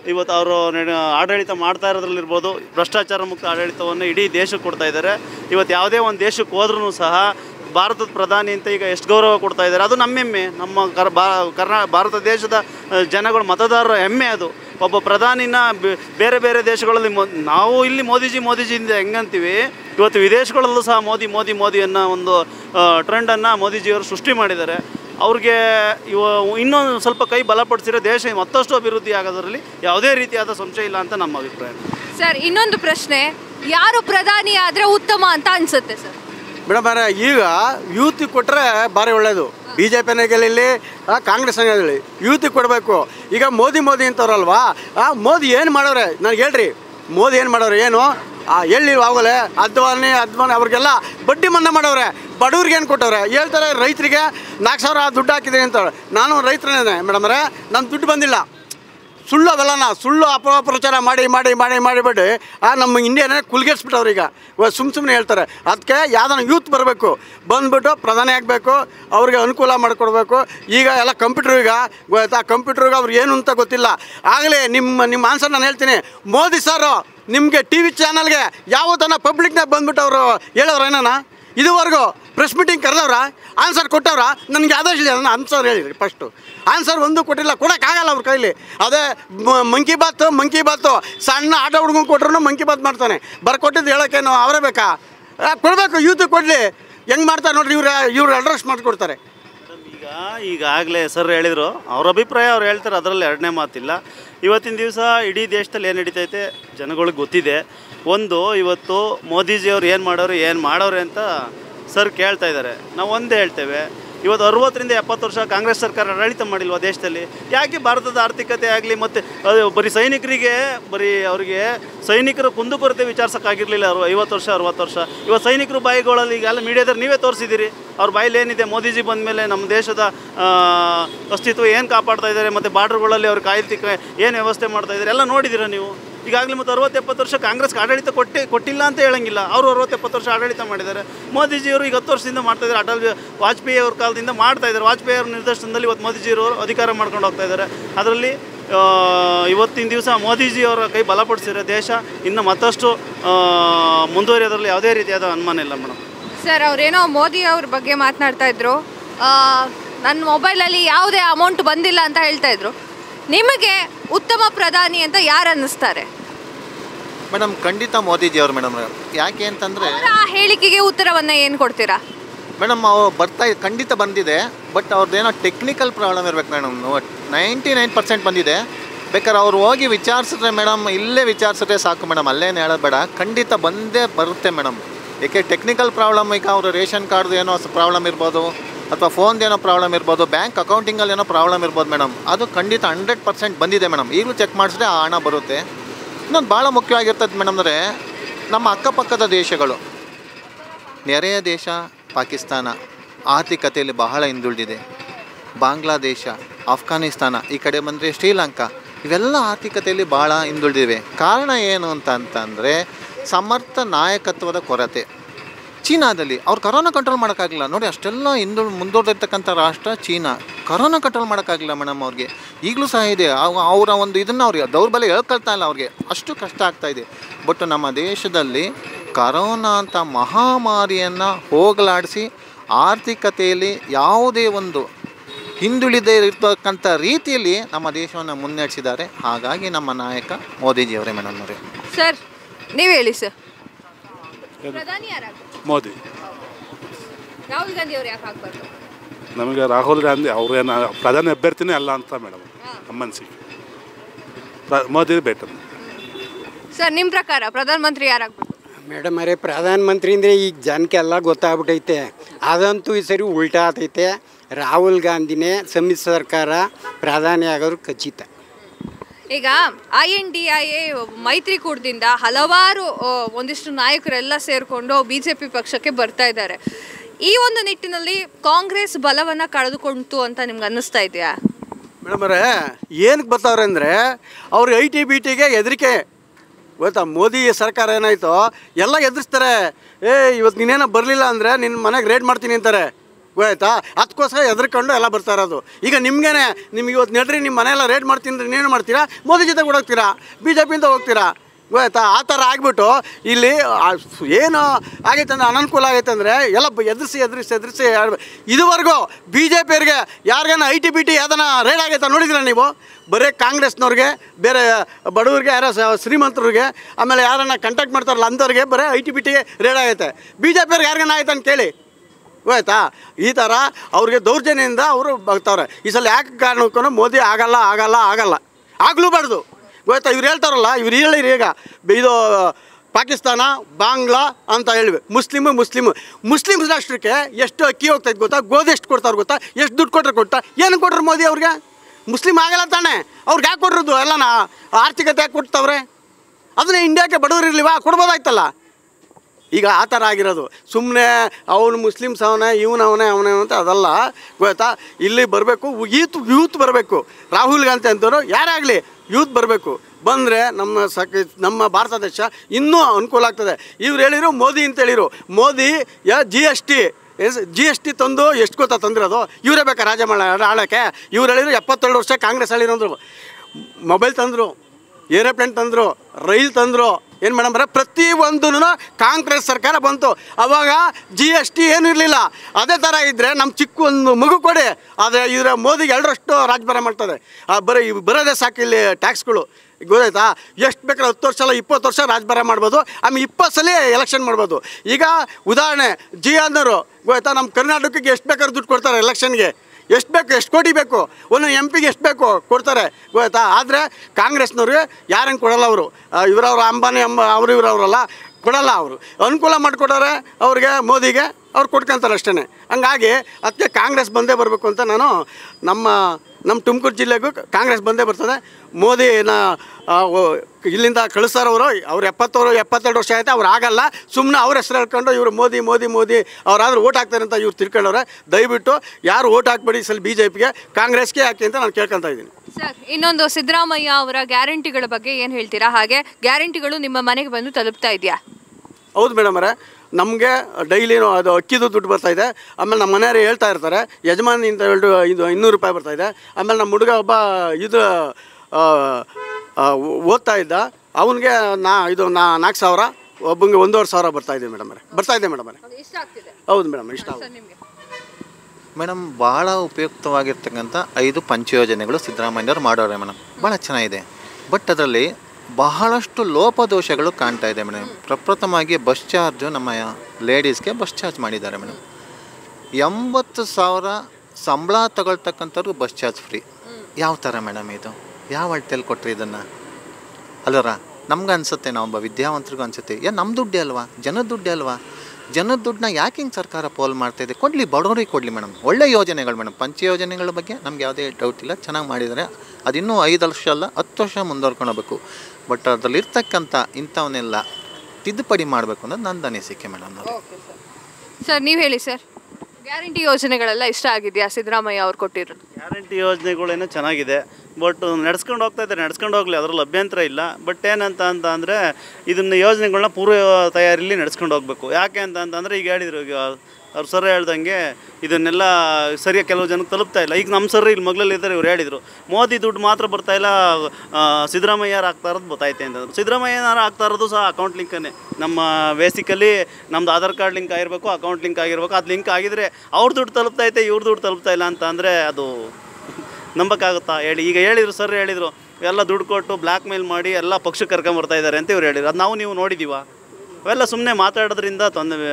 E: ಇವತ್ತು ಅವರು ಆಡಳಿತ ಮಾಡ್ತಾ ಇರೋದ್ರಲ್ಲಿರ್ಬೋದು ಭ್ರಷ್ಟಾಚಾರ ಮುಕ್ತ ಆಡಳಿತವನ್ನು ಇಡೀ ದೇಶಕ್ಕೆ ಕೊಡ್ತಾ ಇದ್ದಾರೆ ಇವತ್ತು ಯಾವುದೇ ಒಂದು ದೇಶಕ್ಕೆ ಹೋದ್ರೂ ಸಹ ಭಾರತದ ಪ್ರಧಾನಿ ಅಂತ ಈಗ ಎಷ್ಟು ಗೌರವ ಕೊಡ್ತಾ ಇದ್ದಾರೆ ಅದು ನಮ್ಮ ಹೆಮ್ಮೆ ನಮ್ಮ ಕರ್ ಬಾ ಕರ್ನಾ ಭಾರತ ದೇಶದ ಆ, ಜನಗಳು ಮತದಾರರ ಹೆಮ್ಮೆ ಅದು ಒಬ್ಬ ಪ್ರಧಾನಿನ ಬೆ- ಬೇರೆ ಬೇರೆ ದೇಶಗಳಲ್ಲಿ ಮೊ ನಾವು ಇಲ್ಲಿ ಮೋದಿಜಿ ಮೋದಿಜಿಯಿಂದ ಹೆಂಗಂತೀವಿ ಇವತ್ತು ವಿದೇಶಗಳಲ್ಲೂ ಸಹ ಮೋದಿ ಮೋದಿ ಮೋದಿ ಅನ್ನೋ ಒಂದು ಟ್ರೆಂಡನ್ನು ಮೋದಿಜಿಯವರು ಸೃಷ್ಟಿ ಮಾಡಿದ್ದಾರೆ ಅವ್ರಿಗೆ ಇವ ಇನ್ನೊಂದು ಸ್ವಲ್ಪ ಕೈ ಬಲಪಡಿಸಿದ್ರೆ ದೇಶ ಮತ್ತಷ್ಟು ಅಭಿವೃದ್ಧಿ ಆಗೋದರಲ್ಲಿ ಯಾವುದೇ ರೀತಿಯಾದ ಸಂಶಯ ಇಲ್ಲ ಅಂತ ನಮ್ಮ ಅಭಿಪ್ರಾಯ
A: ಸರ್ ಇನ್ನೊಂದು ಪ್ರಶ್ನೆ ಯಾರು ಪ್ರಧಾನಿ ಆದ್ರೆ ಉತ್ತಮ ಅಂತ ಅನ್ಸುತ್ತೆ ಸರ್
B: ಮೇಡಮ್ ಅವರೇ ಈಗ ಯೂತಿಗೆ ಕೊಟ್ಟರೆ ಭಾರಿ ಒಳ್ಳೆಯದು ಬಿ ಜೆ ಪಿನೇ ಗೆಲ್ಲಿ ಕಾಂಗ್ರೆಸ್ ಗೆಲ್ಲಿ ಯೂತಿಗೆ ಕೊಡಬೇಕು ಈಗ ಮೋದಿ ಮೋದಿ ಅಂತವ್ರಲ್ವಾ ಆ ಮೋದಿ ಏನು ಮಾಡವ್ರೆ ನನಗೆ ಹೇಳ್ರಿ ಮೋದಿ ಏನು ಮಾಡವ್ರೆ ಏನು ಆ ಎಳ್ಳಿ ಆಗೋಲೆ ಅದ್ವಾನಿ ಅದ್ವಾನಿ ಅವ್ರಿಗೆಲ್ಲ ಬಡ್ಡಿ ಮನ್ನಾ ಮಾಡವ್ರೆ ಬಡವ್ರಿಗೆ ಏನು ಕೊಟ್ಟವ್ರೆ ಹೇಳ್ತಾರೆ ರೈತರಿಗೆ ನಾಲ್ಕು ಸಾವಿರ ದುಡ್ಡು ಹಾಕಿದ್ದೀನಿ ಅಂತಾರೆ ನಾನು ರೈತರೇ ಮೇಡಮರೇ ನನ್ನ ದುಡ್ಡು ಬಂದಿಲ್ಲ ಸುಳ್ಳು ಅವೆಲ್ಲನ ಸುಳ್ಳು ಅಪಪ್ರಚಾರ ಮಾಡಿ ಮಾಡಿ ಮಾಡಿ ಮಾಡಿಬಿಟ್ಟು ಆ ನಮ್ಮ ಇಂಡಿಯಾನೇ ಕುಲ್ಗೆಸ್ಬಿಟ್ಟವ್ರು ಈಗ ಸುಮ್ಮ ಸುಮ್ಮನೆ ಹೇಳ್ತಾರೆ ಅದಕ್ಕೆ ಯಾವ್ದಾನ ಯೂತ್ ಬರಬೇಕು ಬಂದ್ಬಿಟ್ಟು ಪ್ರಧಾನಿ ಆಗಬೇಕು ಅವ್ರಿಗೆ ಅನುಕೂಲ ಮಾಡಿಕೊಡ್ಬೇಕು ಈಗ ಎಲ್ಲ ಕಂಪ್ಯೂಟ್ರ್ ಈಗ ಗೊತ್ತಾ ಕಂಪ್ಯೂಟ್ರಿಗೆ ಅವ್ರಿಗೆ ಏನು ಅಂತ ಗೊತ್ತಿಲ್ಲ ಆಗಲೇ ನಿಮ್ಮ ನಿಮ್ಮ ಆನ್ಸರ್ ನಾನು ಹೇಳ್ತೀನಿ ಮೋದಿ ಸರು ನಿಮಗೆ ಟಿ ವಿ ಚಾನಲ್ಗೆ ಯಾವತ್ತನ ಪಬ್ಲಿಕ್ನಾಗ ಬಂದ್ಬಿಟ್ಟು ಅವರು ಹೇಳೋರು ಏನಾನ ಇದುವರೆಗೂ ಪ್ರೆಸ್ ಮೀಟಿಂಗ್ ಕರೆದವ್ರ ಆನ್ಸರ್ ಕೊಟ್ಟವ್ರ ನನಗೆ ಆದೇಶ ಇಲ್ಲ ನನ್ನ ಆನ್ಸರ್ ಹೇಳಿರಿ ಫಸ್ಟು ಆನ್ಸರ್ ಒಂದು ಕೊಟ್ಟಿಲ್ಲ ಕೊಡೋಕ್ಕಾಗಲ್ಲ ಅವ್ರ ಕೈಲಿ ಅದೇ ಮಂಕಿ ಬಾತು ಮಂಕಿ ಬಾತು ಸಣ್ಣ ಆಟ ಹುಡುಗನ್ ಕೊಟ್ರು ಮಂಕಿ ಬಾತ್ ಮಾಡ್ತಾನೆ ಬರ್ಕೊಟ್ಟಿದ್ದು ಹೇಳೋಕ್ಕೇನು ಅವರೇ ಬೇಕಾ ಆ, ಕೊಡಬೇಕು ಯೂತ್ ಕೊಡಲಿ ಹೆಂಗೆ ಮಾಡ್ತಾರೆ ನೋಡ್ರಿ ಇವ್ರು ಇವ್ರು ಅಡ್ರೆಸ್ ಮಾಡಿಕೊಡ್ತಾರೆ
E: ಈಗ ಈಗಾಗಲೇ ಸರ್ ಹೇಳಿದರು ಅವ್ರ ಅಭಿಪ್ರಾಯ ಅವ್ರು ಹೇಳ್ತಾರೆ ಅದರಲ್ಲಿ ಎರಡನೇ ಮಾತಿಲ್ಲ ಇವತ್ತಿನ ದಿವಸ ಇಡೀ ದೇಶದಲ್ಲಿ ಏನು ನಡೀತೈತೆ ಜನಗಳಿಗೆ ಗೊತ್ತಿದೆ ಒಂದು ಇವತ್ತು ಮೋದಿಜಿಯವ್ರು ಏನು ಮಾಡೋರು ಏನು ಮಾಡೋರು ಅಂತ ಸರ್ ಕೇಳ್ತಾ ಇದ್ದಾರೆ ನಾವು ಒಂದೇ ಹೇಳ್ತೇವೆ ಇವತ್ತು ಅರುವತ್ತರಿಂದ ಎಪ್ಪತ್ತು ವರ್ಷ ಕಾಂಗ್ರೆಸ್ ಸರ್ಕಾರ ಆಡಳಿತ ಮಾಡಿಲ್ವಾ ದೇಶದಲ್ಲಿ ಯಾಕೆ ಭಾರತದ ಆರ್ಥಿಕತೆ ಆಗಲಿ ಮತ್ತು ಅದು ಬರೀ ಸೈನಿಕರಿಗೆ ಬರೀ ಅವರಿಗೆ ಸೈನಿಕರ ಕುಂದುಕೊರತೆ ವಿಚಾರಿಸೋಕ್ಕಾಗಿರಲಿಲ್ಲ ಅವರು ಐವತ್ತು ವರ್ಷ ಅರವತ್ತು ವರ್ಷ ಇವತ್ತು ಸೈನಿಕರು ಬಾಯಿಗಳಲ್ಲಿ ಈಗೆಲ್ಲ ಮೀಡಿಯಾದಲ್ಲಿ ನೀವೇ ತೋರಿಸಿದ್ದೀರಿ ಅವ್ರ ಬಾಯಲ್ಲಿ ಏನಿದೆ ಮೋದಿಜಿ ಬಂದ ಮೇಲೆ ನಮ್ಮ ದೇಶದ ಆ, ಅಸ್ತಿತ್ವ ಏನು ಕಾಪಾಡ್ತಾ ಇದ್ದಾರೆ ಮತ್ತು ಬಾರ್ಡ್ರ್ಗಳಲ್ಲಿ ಅವ್ರು ಕಾಯ್ತಿ ಏನು ವ್ಯವಸ್ಥೆ ಮಾಡ್ತಾ ಇದ್ದಾರೆ ಎಲ್ಲ ನೋಡಿದ್ದೀರಾ ನೀವು ಈಗಾಗಲೇ ಮತ್ತು ಅರವತ್ತು ಎಪ್ಪತ್ತು ವರ್ಷ ಕಾಂಗ್ರೆಸ್ಗೆ ಆಡಳಿತ ಕೊಟ್ಟೆ ಕೊಟ್ಟಿಲ್ಲ ಅಂತ ಹೇಳಂಗಿಲ್ಲ ಅವರು ಅರವತ್ತು ಎಪ್ಪತ್ತು ವರ್ಷ ಆಡಳಿತ ಮಾಡಿದ್ದಾರೆ ಮೋದಿಜಿಯವರು ಈಗ ಹತ್ತು ವರ್ಷದಿಂದ ಮಾಡ್ತಾ ಇದ್ದಾರೆ ಅಟಲ್ ಬಿ- ವಾಜಪೇಯಿ ಅವ್ರ ಕಾಲದಿಂದ ಮಾಡ್ತಾ ಇದ್ದಾರೆ ವಾಜಪೇಯಿ ಅವ್ರ ನಿರ್ದೇಶನದಲ್ಲಿ ಇವತ್ತು ಮೋದಿಜಿಯವರು ಅಧಿಕಾರ ಮಾಡ್ಕೊಂಡು ಹೋಗ್ತಾ ಇದ್ದಾರೆ ಅದರಲ್ಲಿ ಆ, ಇವತ್ತಿನ ದಿವಸ ಮೋದಿಜಿಯವರ ಕೈ ಬಲಪಡಿಸಿರೋ ದೇಶ ಇನ್ನು ಮತ್ತಷ್ಟು ಆ, ಮುಂದುವರಿಯೋದ್ರಲ್ಲಿ ಯಾವುದೇ ರೀತಿಯಾದ ಅನುಮಾನ ಇಲ್ಲ ಮೇಡಮ್
A: ಸರ್ ಅವ್ರೇನೋ ಮೋದಿ ಅವ್ರ ಬಗ್ಗೆ ಮಾತನಾಡ್ತಾ ಇದ್ರು ಆ, ನನ್ನ ಮೊಬೈಲಲ್ಲಿ ಯಾವುದೇ ಅಮೌಂಟ್ ಬಂದಿಲ್ಲ ಅಂತ ಹೇಳ್ತಾ ಇದ್ರು ನಿಮಗೆ ಉತ್ತಮ ಪ್ರಧಾನಿ ಅಂತ ಯಾರು ಅನ್ನಿಸ್ತಾರೆ
I: ಮೇಡಮ್ ಖಂಡಿತ ಮೋದಿಜಿ ಅವರು ಮೇಡಮ್ ಯಾಕೆ ಅಂತಂದರೆ
A: ಅವರ ಆ ಹೇಳಿಕೆಗೆ ಉತ್ತರವನ್ನ ಏನು ಕೊಡ್ತೀರಾ
I: ಮೇಡಮ್ ಅವ್ರು ಬರ್ತಾ ಖಂಡಿತ ಬಂದಿದೆ ಬಟ್ ಅವ್ರದ್ದೇನೋ ಟೆಕ್ನಿಕಲ್ ಪ್ರಾಬ್ಲಮ್ ಇರ್ಬೇಕು ಮೇಡಮ್ ನೈಂಟಿ ನೈನ್ ಪರ್ಸೆಂಟ್ ಬಂದಿದೆ ಬೇಕಾದ್ರೆ ಅವ್ರು ಹೋಗಿ ವಿಚಾರಿಸಿದ್ರೆ ಮೇಡಮ್ ಇಲ್ಲೇ ವಿಚಾರಿಸಿದ್ರೆ ಸಾಕು ಮೇಡಮ್ ಅಲ್ಲೇನು ಹೇಳೋದು ಬೇಡ ಖಂಡಿತ ಬಂದೇ ಬರುತ್ತೆ ಮೇಡಮ್ ಏಕೆ ಟೆಕ್ನಿಕಲ್ ಪ್ರಾಬ್ಲಮ್ ಈಗ ಅವರು ರೇಷನ್ ಕಾರ್ಡ್ದು ಏನೋ ಪ್ರಾಬ್ಲಮ್ ಇರ್ಬೋದು ಅಥವಾ ಫೋನ್ದು ಏನೋ ಪ್ರಾಬ್ಲಮ್ ಇರ್ಬೋದು ಬ್ಯಾಂಕ್ ಅಕೌಂಟಿಂಗಲ್ಲಿ ಏನೋ ಪ್ರಾಬ್ಲಮ್ ಇರ್ಬೋದು ಮೇಡಮ್ ಅದು ಖಂಡಿತ ಹಂಡ್ರೆಡ್ ಪರ್ಸೆಂಟ್ ಬಂದಿದೆ ಮೇಡಮ್ ಈಗಲೂ ಚೆಕ್ ಮಾಡಿಸಿದ್ರೆ ಆ ಹಣ ಬರುತ್ತೆ ಇನ್ನೊಂದು ಭಾಳ ಮುಖ್ಯವಾಗಿರ್ತದೆ ಮೇಡಮ್ ಅಂದರೆ ನಮ್ಮ ಅಕ್ಕಪಕ್ಕದ ದೇಶಗಳು ನೆರೆಯ ದೇಶ ಪಾಕಿಸ್ತಾನ ಆರ್ಥಿಕತೆಯಲ್ಲಿ ಬಹಳ ಹಿಂದುಳಿದಿದೆ ಬಾಂಗ್ಲಾದೇಶ ಆಫ್ಘಾನಿಸ್ತಾನ ಈ ಕಡೆ ಬಂದರೆ ಶ್ರೀಲಂಕಾ ಇವೆಲ್ಲ ಆರ್ಥಿಕತೆಯಲ್ಲಿ ಭಾಳ ಹಿಂದುಳಿದಿವೆ ಕಾರಣ ಏನು ಅಂತ ಅಂತಂದರೆ ಸಮರ್ಥ ನಾಯಕತ್ವದ ಕೊರತೆ ಚೀನಾದಲ್ಲಿ ಅವ್ರು ಕರೋನಾ ಕಂಟ್ರೋಲ್ ಮಾಡೋಕ್ಕಾಗಲಿಲ್ಲ ನೋಡಿ ಅಷ್ಟೆಲ್ಲ ಹಿಂದು ಮುಂದುವರೆದಿರ್ತಕ್ಕಂಥ ರಾಷ್ಟ್ರ ಚೀನಾ ಕರೋನಾ ಕಂಟ್ರೋಲ್ ಮಾಡೋಕ್ಕಾಗಲಿಲ್ಲ ಮೇಡಮ್ ಅವ್ರಿಗೆ ಈಗಲೂ ಸಹ ಇದೆ ಅವ- ಅವರ ಒಂದು ಇದನ್ನು ಅವ್ರಿಗೆ ದೌರ್ಬಲ್ಯ ಹೇಳ್ಕೊಳ್ತಾ ಇಲ್ಲ ಅವ್ರಿಗೆ ಅಷ್ಟು ಕಷ್ಟ ಆಗ್ತಾ ಇದೆ ಬಟ್ ನಮ್ಮ ದೇಶದಲ್ಲಿ ಕರೋನಾ ಅಂತ ಮಹಾಮಾರಿಯನ್ನು ಹೋಗಲಾಡಿಸಿ ಆರ್ಥಿಕತೆಯಲ್ಲಿ ಯಾವುದೇ ಒಂದು ಹಿಂದುಳಿದೇ ಇರ್ತಕ್ಕಂಥ ರೀತಿಯಲ್ಲಿ ನಮ್ಮ ದೇಶವನ್ನು ಮುನ್ನಡೆಸಿದ್ದಾರೆ ಹಾಗಾಗಿ ನಮ್ಮ ನಾಯಕ ಮೋದಿಜಿಯವರೇ ಮೇಡಮ್ ಅವರೇ
A: ಸರ್ ನೀವು ಹೇಳಿ ಸರ್ ಪ್ರಧಾನಿ ಯಾರಾಗ
C: ಮೋದಿ
A: ರಾಹುಲ್ ಗಾಂಧಿ ಅವ್ರು ಯಾಕೆ ಆಗ್ಬಾರ್ದು
C: ನಮಗೆ ರಾಹುಲ್ ಗಾಂಧಿ ಅವ್ರೇನು ಪ್ರಧಾನಿ ಅಭ್ಯರ್ಥಿನೇ ಅಲ್ಲ ಅಂತ ಮೇಡಮ್ ನಮ್ಮ ಮನಸ್ಸಿಗೆ ಪ್ರ ಮೋದಿ ಬೆಟರ್
A: ಸರ್ ನಿಮ್ಮ ಪ್ರಕಾರ ಪ್ರಧಾನಮಂತ್ರಿ ಯಾರಾಗ್ಬೇಕು
K: ಮೇಡಮ್ ಅರೇ ಪ್ರಧಾನಮಂತ್ರಿ ಅಂದರೆ ಈಗ ಜನಕ್ಕೆಲ್ಲ ಗೊತ್ತಾಗ್ಬಿಟ್ಟೈತೆ ಅದಂತೂ ಈ ಸರಿ ಉಲ್ಟಾ ಆತೈತೆ ರಾಹುಲ್ ಗಾಂಧಿನೇ ಸಮ್ಮಿಶ್ರ ಸರ್ಕಾರ ಪ್ರಧಾನಿ ಆಗೋದು ಖಚಿತ
A: ಈಗ I N D I A ಮೈತ್ರಿಕೂಟದಿಂದ ಹಲವಾರು ಆ, ಒಂದಿಷ್ಟು ನಾಯಕರೆಲ್ಲ ಸೇರಿಕೊಂಡು ಬಿ ಜೆ ಪಿ ಪಕ್ಷಕ್ಕೆ ಬರ್ತಾ ಇದ್ದಾರೆ ಈ ಒಂದು ನಿಟ್ಟಿನಲ್ಲಿ ಕಾಂಗ್ರೆಸ್ ಬಲವನ್ನ ಕಳೆದುಕೊಂತು ಅಂತ ನಿಮ್ಗೆ ಅನ್ನಿಸ್ತಾ ಇದೆಯಾ
B: ಮೇಡಮರೇ ಏನಕ್ಕೆ ಬರ್ತಾವ್ರೆ ಅಂದರೆ ಅವ್ರು ಐ ಟಿ ಬಿ ಟಿಗೆ ಹೆದರಿಕೆ ಗೊತ್ತಾ ಮೋದಿ ಸರ್ಕಾರ ಏನಾಯ್ತೋ ಎಲ್ಲ ಎದುರಿಸ್ತಾರೆ ಏ ಇವತ್ತು ನೀನೇನೋ ಬರಲಿಲ್ಲ ಅಂದರೆ ನಿನ್ನ ಮನೆಗೆ ರೇಡ್ ಮಾಡ್ತೀನಿ ಅಂತಾರೆ ಗೊತ್ತಾಯ್ತಾ ಅದಕ್ಕೋಸ್ಕರ ಎದ್ರಕೊಂಡು ಎಲ್ಲ ಬರ್ತಾ ಇರೋದು ಈಗ ನಿಮ್ಗೇನೆ ನಿಮ್ಗೆ ಇವತ್ತು ನಡ್ರಿ ನಿಮ್ಮ ಮನೆಯೆಲ್ಲ ರೇಟ್ ಮಾಡ್ತೀನಿ ನೀನು ಮಾಡ್ತೀರಾ ಮೋದಿ ಜೊತೆ ಕೂಡ ಹೋಗ್ತೀರಾ ಬಿ ಜೆ ಪಿಯಿಂದ ಹೋಗ್ತೀರಾ ಗೊತ್ತಾಯ್ತಾ ಆ ಥರ ಆಗಿಬಿಟ್ಟು ಇಲ್ಲಿ ಆ ಸ್- ಏನು ಆಗೈತೆ ಅಂದ್ರೆ ಅನನುಕೂಲ ಆಗೈತೆ ಅಂದರೆ ಎಲ್ಲ ಬ- ಎದುರಿಸಿ ಎದುರಿಸಿ ಎದುರಿಸಿ ಆಡ್ಬ- ಇದುವರೆಗೂ ಬಿ ಜೆ ಪಿಯವ್ರಿಗೆ ಯಾರಿಗಾನ ಐ ಟಿ ಬಿ ಟಿ ಯಾವ್ದಾನ ರೇಡ್ ಆಗೈತೆ ನೋಡಿದಿರ ನೀವು ಬರೀ ಕಾಂಗ್ರೆಸ್ನವ್ರಿಗೆ ಬೇರೆ ಬಡವ್ರಿಗೆ ಯಾರೋ ಸ- ಶ್ರೀಮಂತರಿಗೆ ಆಮೇಲೆ ಯಾರನ್ನ ಕಾಂಟ್ಯಾಕ್ಟ್ ಮಾಡ್ತಾರಲ್ಲ ಅಂಥವ್ರಿಗೆ ಬರೀ ಐ ಟಿ ಬಿ ಟಿಗೆ ರೇಡ್ ಆಗೈತೆ ಬಿ ಜೆ ಪಿಯವ್ರಿಗೆ ಯಾರಿಗಾನ ಆಯ್ತು ಅಂತ ಕೇಳಿ ಗೊತ್ತಾಯ್ತಾ ಈ ಥರ ಅವ್ರಿಗೆ ದೌರ್ಜನ್ಯದಿಂದ ಅವರು ಬರ್ತಾವ್ರೆ ಈ ಸಲ ಯಾಕೆ ಕಾರಣಕ್ಕೂ ಮೋದಿ ಆಗಲ್ಲ ಆಗಲ್ಲ ಆಗಲ್ಲ ಆಗ್ಲೂಬಾರ್ದು ಗೊತ್ತಾ ಇವ್ರು ಹೇಳ್ತಾರಲ್ಲ ಇವ್ರು ಹೇಳಿರಿ ಈಗ ಇದು ಪಾಕಿಸ್ತಾನ ಬಾಂಗ್ಲಾ ಅಂತ ಹೇಳಿವೆ ಮುಸ್ಲಿಮು ಮುಸ್ಲಿಮು ಮುಸ್ಲಿಮ್ ರಾಷ್ಟ್ರಕ್ಕೆ ಎಷ್ಟು ಅಕ್ಕಿ ಹೋಗ್ತೈತೆ ಗೊತ್ತಾ ಗೋಧಿ ಎಷ್ಟು ಕೊಡ್ತಾರೆ ಗೊತ್ತಾ ಎಷ್ಟು ದುಡ್ಡು ಕೊಟ್ರೆ ಕೊಟ್ಟ ಏನು ಕೊಟ್ರು ಮೋದಿ ಅವ್ರಿಗೆ ಮುಸ್ಲಿಮ್ ಆಗಲ್ಲ ತಾನೆ ಅವ್ರಿಗೆ ಯಾಕೆ ಕೊಟ್ಟಿರೋದು ಎಲ್ಲನ ಆರ್ಥಿಕತೆ ಯಾಕೆ ಕೊಡ್ತಾವ್ರೆ ಅದನ್ನೇ ಇಂಡಿಯಾಕ್ಕೆ ಬಡವರು ಇರಲಿವಾ ಕೊಡ್ಬೋದಾಯ್ತಲ್ಲ ಈಗ ಆ ಥರ ಆಗಿರೋದು ಸುಮ್ಮನೆ ಅವನು ಮುಸ್ಲಿಮ್ಸ್ ಅವನೇ ಇವನು ಅವನೇ ಅವನೇ ಅಂತ ಅದಲ್ಲ ಗೊತ್ತಾ ಇಲ್ಲಿ ಬರಬೇಕು ಯೂತ್ ಯೂತ್ ಬರಬೇಕು ರಾಹುಲ್ ಗಾಂಧಿ ಅಂತವರು ಯಾರೇ ಆಗಲಿ ಯೂತ್ ಬರಬೇಕು ಬಂದರೆ ನಮ್ಮ ಸಕ ನಮ್ಮ ಭಾರತ ದೇಶ ಇನ್ನೂ ಅನುಕೂಲ ಆಗ್ತದೆ ಇವ್ರು ಹೇಳಿರು ಮೋದಿ ಅಂತ ಹೇಳಿರು ಮೋದಿ ಯಾ G S T S G S T ತಂದು ಎಷ್ಟು ಗೊತ್ತಾ ತಂದಿರೋದು ಇವರೇ ಬೇಕಾ ರಾಜ ಮಾಡ ಆಳಕ್ಕೆ ಇವ್ರು ಹೇಳಿದ್ರು ಎಪ್ಪತ್ತೆರಡು ವರ್ಷ ಕಾಂಗ್ರೆಸ್ ಹೇಳಿರೋದ್ರು ಮೊಬೈಲ್ ತಂದರು ಏರೋಪ್ಲೇನ್ ತಂದರು ರೈಲ್ ತಂದರು ಏನು ಮೇಡಮ್ ಬರ ಪ್ರತಿಯೊಂದೂ ಕಾಂಗ್ರೆಸ್ ಸರ್ಕಾರ ಬಂತು ಅವಾಗ ಜಿ ಎಸ್ ಟಿ ಏನೂ ಇರಲಿಲ್ಲ ಅದೇ ಥರ ಇದ್ದರೆ ನಮ್ಮ ಚಿಕ್ಕ ಒಂದು ಮಗು ಕೊಡಿ ಆದರೆ ಇದರ ಮೋದಿಗೆ ಎರಡರಷ್ಟು ರಾಜಭಾರ ಮಾಡ್ತದೆ ಆ ಬರೀ ಇವ್ ಬರೋದೇ ಸಾಕು ಇಲ್ಲಿ ಟ್ಯಾಕ್ಸ್ಗಳು ಗೊತ್ತಾಯ್ತಾ ಎಷ್ಟು ಬೇಕಾದ್ರೆ ಹತ್ತು ವರ್ಷ ಅಲ್ಲ ಇಪ್ಪತ್ತು ವರ್ಷ ರಾಜಭಾರ ಮಾಡ್ಬೋದು ಆಮೇಲೆ ಇಪ್ಪತ್ತು ಸಲ ಎಲೆಕ್ಷನ್ ಮಾಡ್ಬೋದು ಈಗ ಉದಾಹರಣೆ ಜಿ ಅನ್ನೋರು ಗೊತ್ತಾಯ್ತಾ ನಮ್ಮ ಕರ್ನಾಟಕಕ್ಕೆ ಎಷ್ಟು ಬೇಕಾದ್ರೂ ದುಡ್ಡು ಕೊಡ್ತಾರೆ ಎಲೆಕ್ಷನ್ಗೆ ಎಷ್ಟು ಬೇಕು ಎಷ್ಟು ಕೋಟಿ ಬೇಕು ಒಂದು ಎಂ ಪಿಗೆ ಎಷ್ಟು ಬೇಕು ಕೊಡ್ತಾರೆ ಗೊತ್ತಾ ಆದರೆ ಕಾಂಗ್ರೆಸ್ನವ್ರಿಗೆ ಯಾರಂಗೆ ಕೊಡಲ್ಲ ಅವರು ಇವರವ್ರ ಅಂಬಾನಿ ಅಂಬ ಅವರು ಇವರವರಲ್ಲ ಕೊಡಲ್ಲ ಅವರು ಅನುಕೂಲ ಮಾಡಿಕೊಡೋರೆ ಅವ್ರಿಗೆ ಮೋದಿಗೆ ಅವ್ರು ಕೊಟ್ಕೊಂತಾರೆ ಅಷ್ಟೇ ಹಂಗಾಗಿ ಅದಕ್ಕೆ ಕಾಂಗ್ರೆಸ್ ಬಂದೇ ಬರಬೇಕು ಅಂತ ನಾನು ನಮ್ಮ ನಮ್ಮ ತುಮಕೂರು ಜಿಲ್ಲೆಗೂ ಕಾಂಗ್ರೆಸ್ ಬಂದೇ ಬರ್ತದೆ ಮೋದಿನ ಆ, ಓ- ಇಲ್ಲಿಂದ ಕಳಿಸ್ತಾರವರು ಅವ್ರು ಎಪ್ಪತ್ತವರು ಎಪ್ಪತ್ತೆರಡು ವರ್ಷ ಆಯ್ತು ಅವ್ರು ಆಗಲ್ಲ ಸುಮ್ಮನೆ ಅವ್ರ ಹೆಸರು ಹೇಳ್ಕೊಂಡು ಇವರು ಮೋದಿ ಮೋದಿ ಮೋದಿ ಅವ್ರಾದ್ರೂ ಓಟ್ ಹಾಕ್ತಾರೆ ಅಂತ ಇವ್ರು ತಿಳ್ಕೊಂಡವ್ರೆ ದಯವಿಟ್ಟು ಯಾರು ಓಟ್ ಹಾಕ್ಬೇಡಿ ಈ ಸಲ ಬಿ ಜೆ ಪಿಗೆ ಕಾಂಗ್ರೆಸ್ಗೆ ಹಾಕಿ ಅಂತ ನಾನು ಕೇಳ್ಕೊತಾ ಇದ್ದೀನಿ
A: ಸರ್ ಇನ್ನೊಂದು ಸಿದ್ದರಾಮಯ್ಯ ಅವರ ಗ್ಯಾರಂಟಿಗಳ ಬಗ್ಗೆ ಏನು ಹೇಳ್ತೀರಾ ಹಾಗೆ ಗ್ಯಾರಂಟಿಗಳು ನಿಮ್ಮ ಮನೆಗೆ ಬಂದು ತಲುಪ್ತಾ ಇದೆಯಾ
B: ಹೌದು ಮೇಡಮರೇ ನಮಗೆ ಡೈಲಿನೂ ಅದು ಅಕ್ಕಿದು ದುಡ್ಡು ಬರ್ತಾ ಇದೆ ಆಮೇಲೆ ನಮ್ಮ ಮನೆಯವರು ಹೇಳ್ತಾ ಇರ್ತಾರೆ ಯಜಮಾನಿಂದ ಎರಡು ಇದು ಇನ್ನೂರು ರೂಪಾಯಿ ಬರ್ತಾ ಇದೆ ಆಮೇಲೆ ನಮ್ಮ ಹುಡುಗ ಒಬ್ಬ ಇದು ಆ, ಆ, ಓದ್ತಾ ಇದ್ದ ಅವನಿಗೆ ನಾ ಇದು ನಾ ನಾಲ್ಕು ಸಾವಿರ ಒಬ್ಬಂಗೆ ಒಂದೂವರೆ ಸಾವಿರ ಬರ್ತಾ ಇದೆ ಮೇಡಮರೇ ಬರ್ತಾ ಇದೆ ಮೇಡಮರೇ
A: ಇಷ್ಟ ಆಗ್ತಿದೆ
B: ಹೌದು ಮೇಡಮ್ ಇಷ್ಟ ಆಗುತ್ತೆ
A: ನಿಮಗೆ
I: ಮೇಡಮ್ ಭಾಳ ಉಪಯುಕ್ತವಾಗಿರ್ತಕ್ಕಂಥ ಐದು ಪಂಚಯೋಜನೆಗಳು ಸಿದ್ದರಾಮಯ್ಯವ್ರು ಮಾಡೋರೆ ಮೇಡಮ್ ಭಾಳ ಚೆನ್ನಾಗಿದೆ ಬಟ್ ಅದರಲ್ಲಿ ಬಹಳಷ್ಟು ಲೋಪದೋಷಗಳು ಕಾಣ್ತಾ ಇದೆ ಮೇಡಮ್ ಪ್ರಪ್ರಥಮವಾಗಿ ಬಸ್ ಚಾರ್ಜು ನಮ್ಮ ಲೇಡೀಸ್ಗೆ ಬಸ್ ಚಾರ್ಜ್ ಮಾಡಿದ್ದಾರೆ ಮೇಡಮ್ ಎಂಬತ್ತು ಸಾವಿರ ಸಂಬಳ ತಗೊಳ್ತಕ್ಕಂಥವ್ರು ಬಸ್ ಚಾರ್ಜ್ ಫ್ರೀ ಯಾವ ಥರ ಮೇಡಮ್ ಇದು ಯಾವ ಅಳತೆಯಲ್ಲಿ ಕೊಟ್ಟರೆ ಇದನ್ನು ಅಲ್ಲರ ನಮ್ಗೆ ಅನ್ಸುತ್ತೆ ನಾವೊಬ್ಬ ವಿದ್ಯಾವಂತರಿಗೂ ಅನ್ಸುತ್ತೆ ಏ ನಮ್ಮ ದುಡ್ಡೇ ಅಲ್ವಾ ಜನದ ದುಡ್ಡೇ ಅಲ್ವಾ ಜನದ ದುಡ್ಡನ್ನ ಯಾಕೆ ಹಿಂಗೆ ಸರ್ಕಾರ ಪೋಲ್ ಮಾಡ್ತಾ ಇದೆ ಕೊಡಲಿ ಬಡವರಿಗೆ ಕೊಡಲಿ ಮೇಡಮ್ ಒಳ್ಳೆ ಯೋಜನೆಗಳು ಮೇಡಮ್ ಪಂಚ ಯೋಜನೆಗಳ ಬಗ್ಗೆ ನಮ್ಗೆ ಯಾವುದೇ ಡೌಟ್ ಇಲ್ಲ ಚೆನ್ನಾಗಿ ಮಾಡಿದ್ದಾರೆ ಅದಿನ್ನೂ ಐದು ವರ್ಷ ಅಲ್ಲ ಹತ್ತು ವರ್ಷ ಮುಂದುವರ್ಕೊಂಡು ಹೋಗ್ಬೇಕು ಬಟ್ ಅದರಲ್ಲಿರ್ತಕ್ಕಂಥ ಇಂಥವನ್ನೆಲ್ಲ ತಿದ್ದುಪಡಿ ಮಾಡಬೇಕು ಅನ್ನೋದು ನಂದು ಅನಿಸಿಕೆ ಮೇಡಮ್
A: ಸರ್ ನೀವು ಹೇಳಿ ಸರ್ ಗ್ಯಾರಂಟಿ ಯೋಜನೆಗಳೆಲ್ಲ ಇಷ್ಟ ಆಗಿದೆಯಾ ಸಿದ್ದರಾಮಯ್ಯ ಅವ್ರು ಕೊಟ್ಟಿರೋದು
E: ಗ್ಯಾರಂಟಿ ಯೋಜನೆಗಳೇನೋ ಚೆನ್ನಾಗಿದೆ ಬಟ್ ನಡ್ಸ್ಕೊಂಡು ಹೋಗ್ತಾ ಇದ್ದಾರೆ ನಡ್ಸ್ಕೊಂಡು ಹೋಗಲಿ ಅದರಲ್ಲಿ ಅಭ್ಯಂತರ ಇಲ್ಲ ಬಟ್ ಏನಂತ ಅಂತ ಅಂದರೆ ಇದನ್ನ ಯೋಜನೆಗಳನ್ನ ಪೂರ್ವ ತಯಾರಿಲಿ ನಡ್ಸ್ಕೊಂಡು ಹೋಗಬೇಕು ಯಾಕೆ ಅಂತ ಅಂತಂದರೆ ಈಗ ಹೇಳಿದರು ಈಗ ಅವ್ರು ಸರ್ ಹೇಳ್ದಂಗೆ ಇದನ್ನೆಲ್ಲ ಸರಿಯಾಗಿ ಕೆಲವು ಜನಕ್ಕೆ ತಲುಪ್ತಾ ಇಲ್ಲ ಈಗ ನಮ್ಮ ಸರ್ ಇಲ್ಲಿ ಮಗ್ಳಲ್ಲಿ ಇದ್ದಾರೆ ಇವ್ರು ಹೇಳಿದರು ಮೋದಿ ದುಡ್ಡು ಮಾತ್ರ ಬರ್ತಾ ಇಲ್ಲ ಆ, ಸಿದ್ದರಾಮಯ್ಯರು ಆಗ್ತಾ ಇರೋದು ಗೊತ್ತೈತೆ ಅಂತಂದ್ರು ಸಿದ್ದರಾಮಯ್ಯನಾರು ಆಗ್ತಾ ಇರೋದು ಸಹ ಅಕೌಂಟ್ ಲಿಂಕನ್ನೇ ನಮ್ಮ ಬೇಸಿಕಲಿ ನಮ್ದು ಆಧಾರ್ ಕಾರ್ಡ್ ಲಿಂಕ್ ಆಗಿರಬೇಕು ಅಕೌಂಟ್ ಲಿಂಕ್ ಆಗಿರ್ಬೇಕು ಅದು ಲಿಂಕ್ ಆಗಿದ್ರೆ ಅವ್ರ ದುಡ್ಡು ತಲುಪ್ತೈತೆ ಇವ್ರ ದುಡ್ಡು ತಲುಪ್ತಾ ಇಲ್ಲ ಅಂತ ಅಂದರೆ ಅದು ನಂಬಕ್ಕಾಗುತ್ತಾ ಹೇಳಿ ಈಗ ಹೇಳಿದ್ರು ಸರ್ ಹೇಳಿದರು ಎಲ್ಲ ದುಡ್ಡು ಕೊಟ್ಟು ಬ್ಲ್ಯಾಕ್ ಮೇಲ್ ಮಾಡಿ ಎಲ್ಲ ಪಕ್ಷಕ್ಕೆ ಕರ್ಕೊಂಬರ್ತಾ ಇದ್ದಾರೆ ಅಂತ ಇವ್ರು ಹೇಳಿದ್ರು ಅದು ನಾವು ನೀವು ನೋಡಿದ್ದೀವ ಅವೆಲ್ಲ ಸುಮ್ಮನೆ ಮಾತಾಡೋದ್ರಿಂದ ತೊಂದರೆ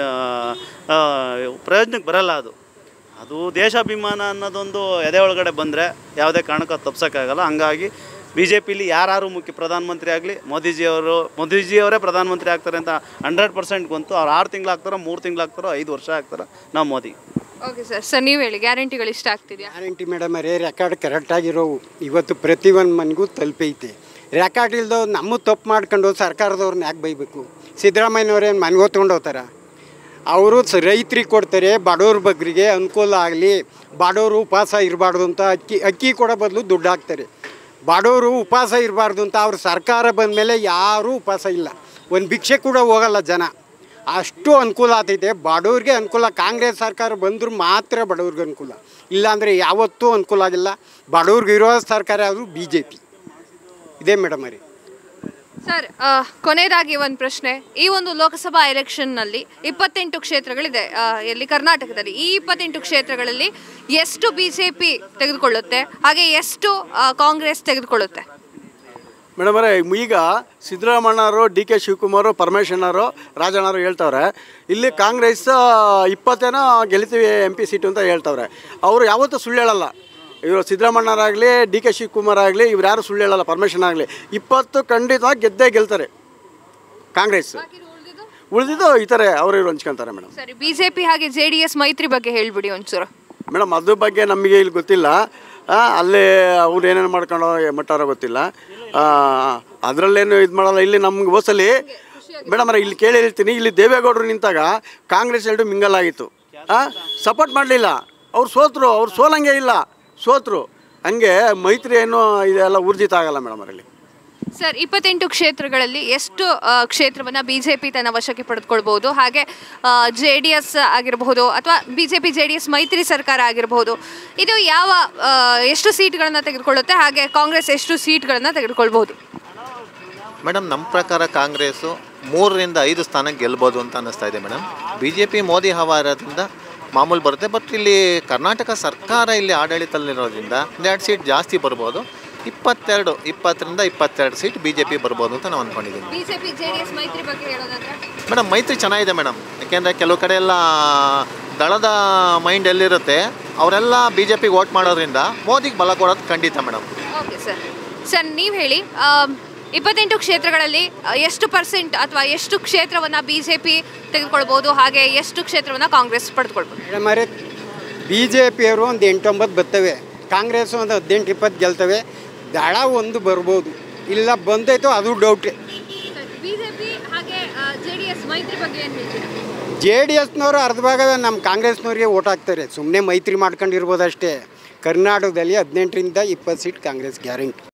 E: ಪ್ರಯೋಜನಕ್ಕೆ ಬರಲ್ಲ ಅದು ಅದು ದೇಶಾಭಿಮಾನ ಅನ್ನೋದೊಂದು ಎದೆ ಒಳಗಡೆ ಬಂದರೆ ಯಾವುದೇ ಕಾರಣಕ್ಕೂ ಅದು ತಪ್ಸೋಕ್ಕಾಗಲ್ಲ ಹಂಗಾಗಿ ಬಿ ಜೆ ಪಿಲಿ ಯಾರು ಮುಖ್ಯ ಪ್ರಧಾನಮಂತ್ರಿ ಆಗಲಿ ಮೋದಿಜಿಯವರು ಮೋದಿಜಿಯವರೇ ಪ್ರಧಾನಮಂತ್ರಿ ಆಗ್ತಾರೆ ಅಂತ ಹಂಡ್ರೆಡ್ ಪರ್ಸೆಂಟ್ ಬಂತು ಅವ್ರು ಆರು ತಿಂಗಳು ಆಗ್ತಾರೋ ಮೂರು ತಿಂಗಳು ಆಗ್ತಾರೋ ಐದು ವರ್ಷ ಆಗ್ತಾರೋ ನಾವು ಮೋದಿ
A: ಓಕೆ ಸರ್ ಸರ್ ನೀವು ಹೇಳಿ ಗ್ಯಾರಂಟಿಗಳು ಇಷ್ಟ ಆಗ್ತಿದೆಯಾ
K: ಗ್ಯಾರಂಟಿ ಮೇಡಮ್ ಅರೇ ರೆಕಾರ್ಡ್ ಕರೆಕ್ಟಾಗಿರೋವು ಇವತ್ತು ಪ್ರತಿಯೊಂದು ಮನೆಗೂ ತಲುಪೈತೆ ರೆಕಾರ್ಡ್ ಇಲ್ದವ್ ನಮ್ಮ ತಪ್ಪು ಮಾಡ್ಕೊಂಡು ಸರ್ಕಾರದವ್ರನ್ನ ಯಾಕೆ ಬೈಬೇಕು ಸಿದ್ದರಾಮಯ್ಯನವ್ರೇನು ಮನೆಗೆ ಹೊತ್ಕೊಂಡು ಹೋಗ್ತಾರ ಅವರು ಸ ರೈತರಿಗೆ ಕೊಡ್ತಾರೆ ಬಡವ್ರ ಬಗ್ಗರಿಗೆ ಅನುಕೂಲ ಆಗಲಿ ಬಡವರು ಉಪವಾಸ ಇರಬಾರ್ದು ಅಂತ ಅಕ್ಕಿ ಅಕ್ಕಿ ಕೊಡೋ ಬದಲು ದುಡ್ಡು ಹಾಕ್ತಾರೆ ಬಡವರು ಉಪವಾಸ ಇರಬಾರ್ದು ಅಂತ ಅವ್ರ ಸರ್ಕಾರ ಬಂದ ಮೇಲೆ ಯಾರೂ ಉಪವಾಸ ಇಲ್ಲ ಒಂದು ಭಿಕ್ಷೆ ಕೂಡ ಹೋಗಲ್ಲ ಜನ ಅಷ್ಟು ಅನುಕೂಲ ಆಗ್ತೈತೆ ಬಡವ್ರಿಗೆ ಅನುಕೂಲ ಕಾಂಗ್ರೆಸ್ ಸರ್ಕಾರ ಬಂದರೂ ಮಾತ್ರ ಬಡವ್ರಿಗೆ ಅನುಕೂಲ ಇಲ್ಲಾಂದರೆ ಯಾವತ್ತೂ ಅನುಕೂಲ ಆಗಿಲ್ಲ ಬಡವ್ರಿಗೆ ಇರೋ ಸರ್ಕಾರ ಯಾವುದು ಬಿ ಜೆ ಪಿ ಇದೇ ಮೇಡಮ್ ರೀ
A: ಸರ್ ಆ, ಕೊನೆಯದಾಗಿ ಒಂದು ಪ್ರಶ್ನೆ ಈ ಒಂದು ಲೋಕಸಭಾ ಎಲೆಕ್ಷನ್ನಲ್ಲಿ ಇಪ್ಪತ್ತೆಂಟು ಕ್ಷೇತ್ರಗಳಿದೆ ಆ, ಎಲ್ಲಿ ಕರ್ನಾಟಕದಲ್ಲಿ ಈ ಇಪ್ಪತ್ತೆಂಟು ಕ್ಷೇತ್ರಗಳಲ್ಲಿ ಎಷ್ಟು ಬಿ ಜೆ ಪಿ ತೆಗೆದುಕೊಳ್ಳುತ್ತೆ ಹಾಗೆ ಎಷ್ಟು ಆ, ಕಾಂಗ್ರೆಸ್ ತೆಗೆದುಕೊಳ್ಳುತ್ತೆ
B: ಮೇಡಮ್ ಅವರೇ ಈಗ ಸಿದ್ದರಾಮಣ್ಣವರು ಡಿ ಕೆ ಶಿವಕುಮಾರು ಪರಮೇಶ್ವರನವರು ರಾಜಣ್ಣವರು ಹೇಳ್ತವ್ರೆ ಇಲ್ಲಿ ಕಾಂಗ್ರೆಸ್ ಇಪ್ಪತ್ತೇನೋ ಗೆಲ್ತೀವಿ ಎಂ ಪಿ ಸೀಟು ಅಂತ ಹೇಳ್ತವ್ರೆ ಅವರು ಯಾವತ್ತೂ ಸುಳ್ಳು ಹೇಳಲ್ಲ ಇವರು ಸಿದ್ದರಾಮಣ್ಣರಾಗಲಿ ಡಿ ಕೆ ಶಿವಕುಮಾರ್ ಆಗಲಿ ಇವ್ರು ಯಾರು ಸುಳ್ಳು ಹೇಳಲ್ಲ ಪರಮೇಶ್ವರನ್ ಆಗಲಿ ಇಪ್ಪತ್ತು ಖಂಡಿತವಾಗಿ ಗೆದ್ದೇ ಗೆಲ್ತಾರೆ ಕಾಂಗ್ರೆಸ್ ಉಳಿದಿದ್ದು ಈ ಥರ ಅವರು ಇವ್ರು ಹಂಚ್ಕೊಂತಾರೆ ಮೇಡಮ್
A: ಸರಿ ಬಿ ಜೆ ಪಿ ಹಾಗೆ ಜೆ ಡಿ ಎಸ್ ಮೈತ್ರಿ ಬಗ್ಗೆ ಹೇಳ್ಬಿಡಿ ಒಂಚೂರು
B: ಮೇಡಮ್ ಅದ್ರ ಬಗ್ಗೆ ನಮಗೆ ಇಲ್ಲಿ ಗೊತ್ತಿಲ್ಲ ಆ, ಅಲ್ಲೇ ಅವ್ರು ಏನೇನು ಮಾಡ್ಕೊಂಡು ಮಟ್ಟಾರೋ ಗೊತ್ತಿಲ್ಲ ಅದರಲ್ಲೇನು ಇದು ಮಾಡಲ್ಲ ಇಲ್ಲಿ ನಮ್ಗೆ ಹೋಸಲಿ ಮೇಡಮ್ ಅವ್ರೆ ಇಲ್ಲಿ ಕೇಳಿ ಹೇಳ್ತೀನಿ ಇಲ್ಲಿ ದೇವೇಗೌಡರು ನಿಂತಾಗ ಕಾಂಗ್ರೆಸ್ ಎರಡು ಮಿಂಗಲ್ ಆಗಿತ್ತು ಸಪೋರ್ಟ್ ಮಾಡಲಿಲ್ಲ ಅವ್ರು ಸೋತರು ಅವ್ರು ಸೋಲಂಗೆ ಇಲ್ಲ ಸೋತರು ಹಂಗೆ ಮೈತ್ರಿ ಏನು ಇದೆಲ್ಲ ಊರ್ಜಿತ ಆಗಲ್ಲ ಮೇಡಮ್ ಅವರಲ್ಲಿ
A: ಸರ್ ಇಪ್ಪತ್ತೆಂಟು ಕ್ಷೇತ್ರಗಳಲ್ಲಿ ಎಷ್ಟು ಆ, ಕ್ಷೇತ್ರವನ್ನ ಬಿಜೆಪಿ ತನ್ನ ವಶಕ್ಕೆ ಪಡೆದುಕೊಳ್ಬಹುದು ಹಾಗೆ ಜೆ ಡಿ ಎಸ್ ಆಗಿರಬಹುದು ಅಥವಾ ಬಿಜೆಪಿ ಜೆ ಡಿ ಎಸ್ ಮೈತ್ರಿ ಸರ್ಕಾರ ಆಗಿರಬಹುದು ಇದು ಯಾವ ಆ, ಎಷ್ಟು ಸೀಟ್ಗಳನ್ನ ತೆಗೆದುಕೊಳ್ಳುತ್ತೆ ಹಾಗೆ ಕಾಂಗ್ರೆಸ್ ಎಷ್ಟು ಸೀಟ್ಗಳನ್ನ ತೆಗೆದುಕೊಳ್ಬಹುದು
I: ಮೇಡಮ್ ನಮ್ಮ ಪ್ರಕಾರ ಕಾಂಗ್ರೆಸ್ಸು ಮೂರರಿಂದ ಐದು ಸ್ಥಾನ ಗೆಲ್ಬೋದು ಅಂತ ಅನ್ನಿಸ್ತಾ ಇದೆ madam B J P Modi ಹವಾ ಇರೋದ್ರಿಂದ ಮಾಮೂಲು ಬರುತ್ತೆ ಬಟ್ ಇಲ್ಲಿ ಕರ್ನಾಟಕ ಸರ್ಕಾರ ಇಲ್ಲಿ ಆಡಳಿತದಲ್ಲಿರೋದ್ರಿಂದ ಒಂದೆರಡು ಸೀಟ್ ಜಾಸ್ತಿ ಬರ್ಬೋದು ಇಪ್ಪತ್ತೆರಡು ಇಪ್ಪತ್ತರಿಂದ ಇಪ್ಪತ್ತೆರಡು ಸೀಟ್ ಬಿ ಜೆ ಪಿ ಬರ್ಬೋದು ಅಂತ ನಾವು ಅಂದ್ಕೊಂಡಿದ್ದೀನಿ
A: ಬಿಜೆಪಿ ಜೆ ಡಿ ಎಸ್ ಮೈತ್ರಿ ಬಗ್ಗೆ ಹೇಳೋದಾದ್ರೆ
I: ಮೇಡಮ್ ಮೈತ್ರಿ ಚೆನ್ನಾಗಿದೆ ಮೇಡಮ್ ಯಾಕೆಂದರೆ ಕೆಲವು ಕಡೆ ಎಲ್ಲ ದಳದ ಮೈಂಡ್ ಎಲ್ಲಿರುತ್ತೆ ಅವರೆಲ್ಲ ಬಿ ಜೆ ಪಿಗೆ ವೋಟ್ ಮಾಡೋದ್ರಿಂದ ಮೋದಿಗೆ ಬಲ ಕೊಡೋದು ಖಂಡಿತ ಮೇಡಮ್
A: ಓಕೆ ಸರ್ ಸರ್ ನೀವು ಹೇಳಿ ಆ, ಇಪ್ಪತ್ತೆಂಟು ಕ್ಷೇತ್ರಗಳಲ್ಲಿ ಆ, ಎಷ್ಟು ಪರ್ಸೆಂಟ್ ಅಥವಾ ಎಷ್ಟು ಕ್ಷೇತ್ರವನ್ನ ಬಿಜೆಪಿ ತೆಗೆದುಕೊಳ್ಬಹುದು ಹಾಗೆ ಎಷ್ಟು ಕ್ಷೇತ್ರವನ್ನ ಕಾಂಗ್ರೆಸ್ ಪಡೆದುಕೊಳ್ಬಹುದು
K: ಮೇಡಮ್ ಅವರೇ ಬಿ ಜೆ ಪಿಯವರು ಒಂದು ಎಂಟೊಂಬತ್ತು ಬರ್ತವೆ ಕಾಂಗ್ರೆಸ್ ಒಂದು ಹದಿನೆಂಟು ಇಪ್ಪತ್ತು ಗೆಲ್ತವೆ ದಳ ಒಂದು ಬರ್ಬೋದು ಇಲ್ಲ ಬಂದೈತೋ ಅದು ಡೌಟೇ
A: ಬಿಜೆಪಿ ಹಾಗೆ ಜೆ ಡಿ ಎಸ್ ಮೈತ್ರಿ ಬಗ್ಗೆ ಏನು ಹೇಳ್ತೀರಾ
K: ಜೆ ಡಿ ಎಸ್ನವರು ಅರ್ಧ ಭಾಗವೇ ನಮ್ಮ ಕಾಂಗ್ರೆಸ್ನವ್ರಿಗೆ ಓಟ್ ಹಾಕ್ತಾರೆ ಸುಮ್ಮನೆ ಮೈತ್ರಿ ಮಾಡ್ಕೊಂಡಿರ್ಬೋದು ಅಷ್ಟೇ ಕರ್ನಾಟಕದಲ್ಲಿ ಹದಿನೆಂಟರಿಂದ ಇಪ್ಪತ್ತು ಸೀಟ್ ಕಾಂಗ್ರೆಸ್ ಗ್ಯಾರಂಟಿ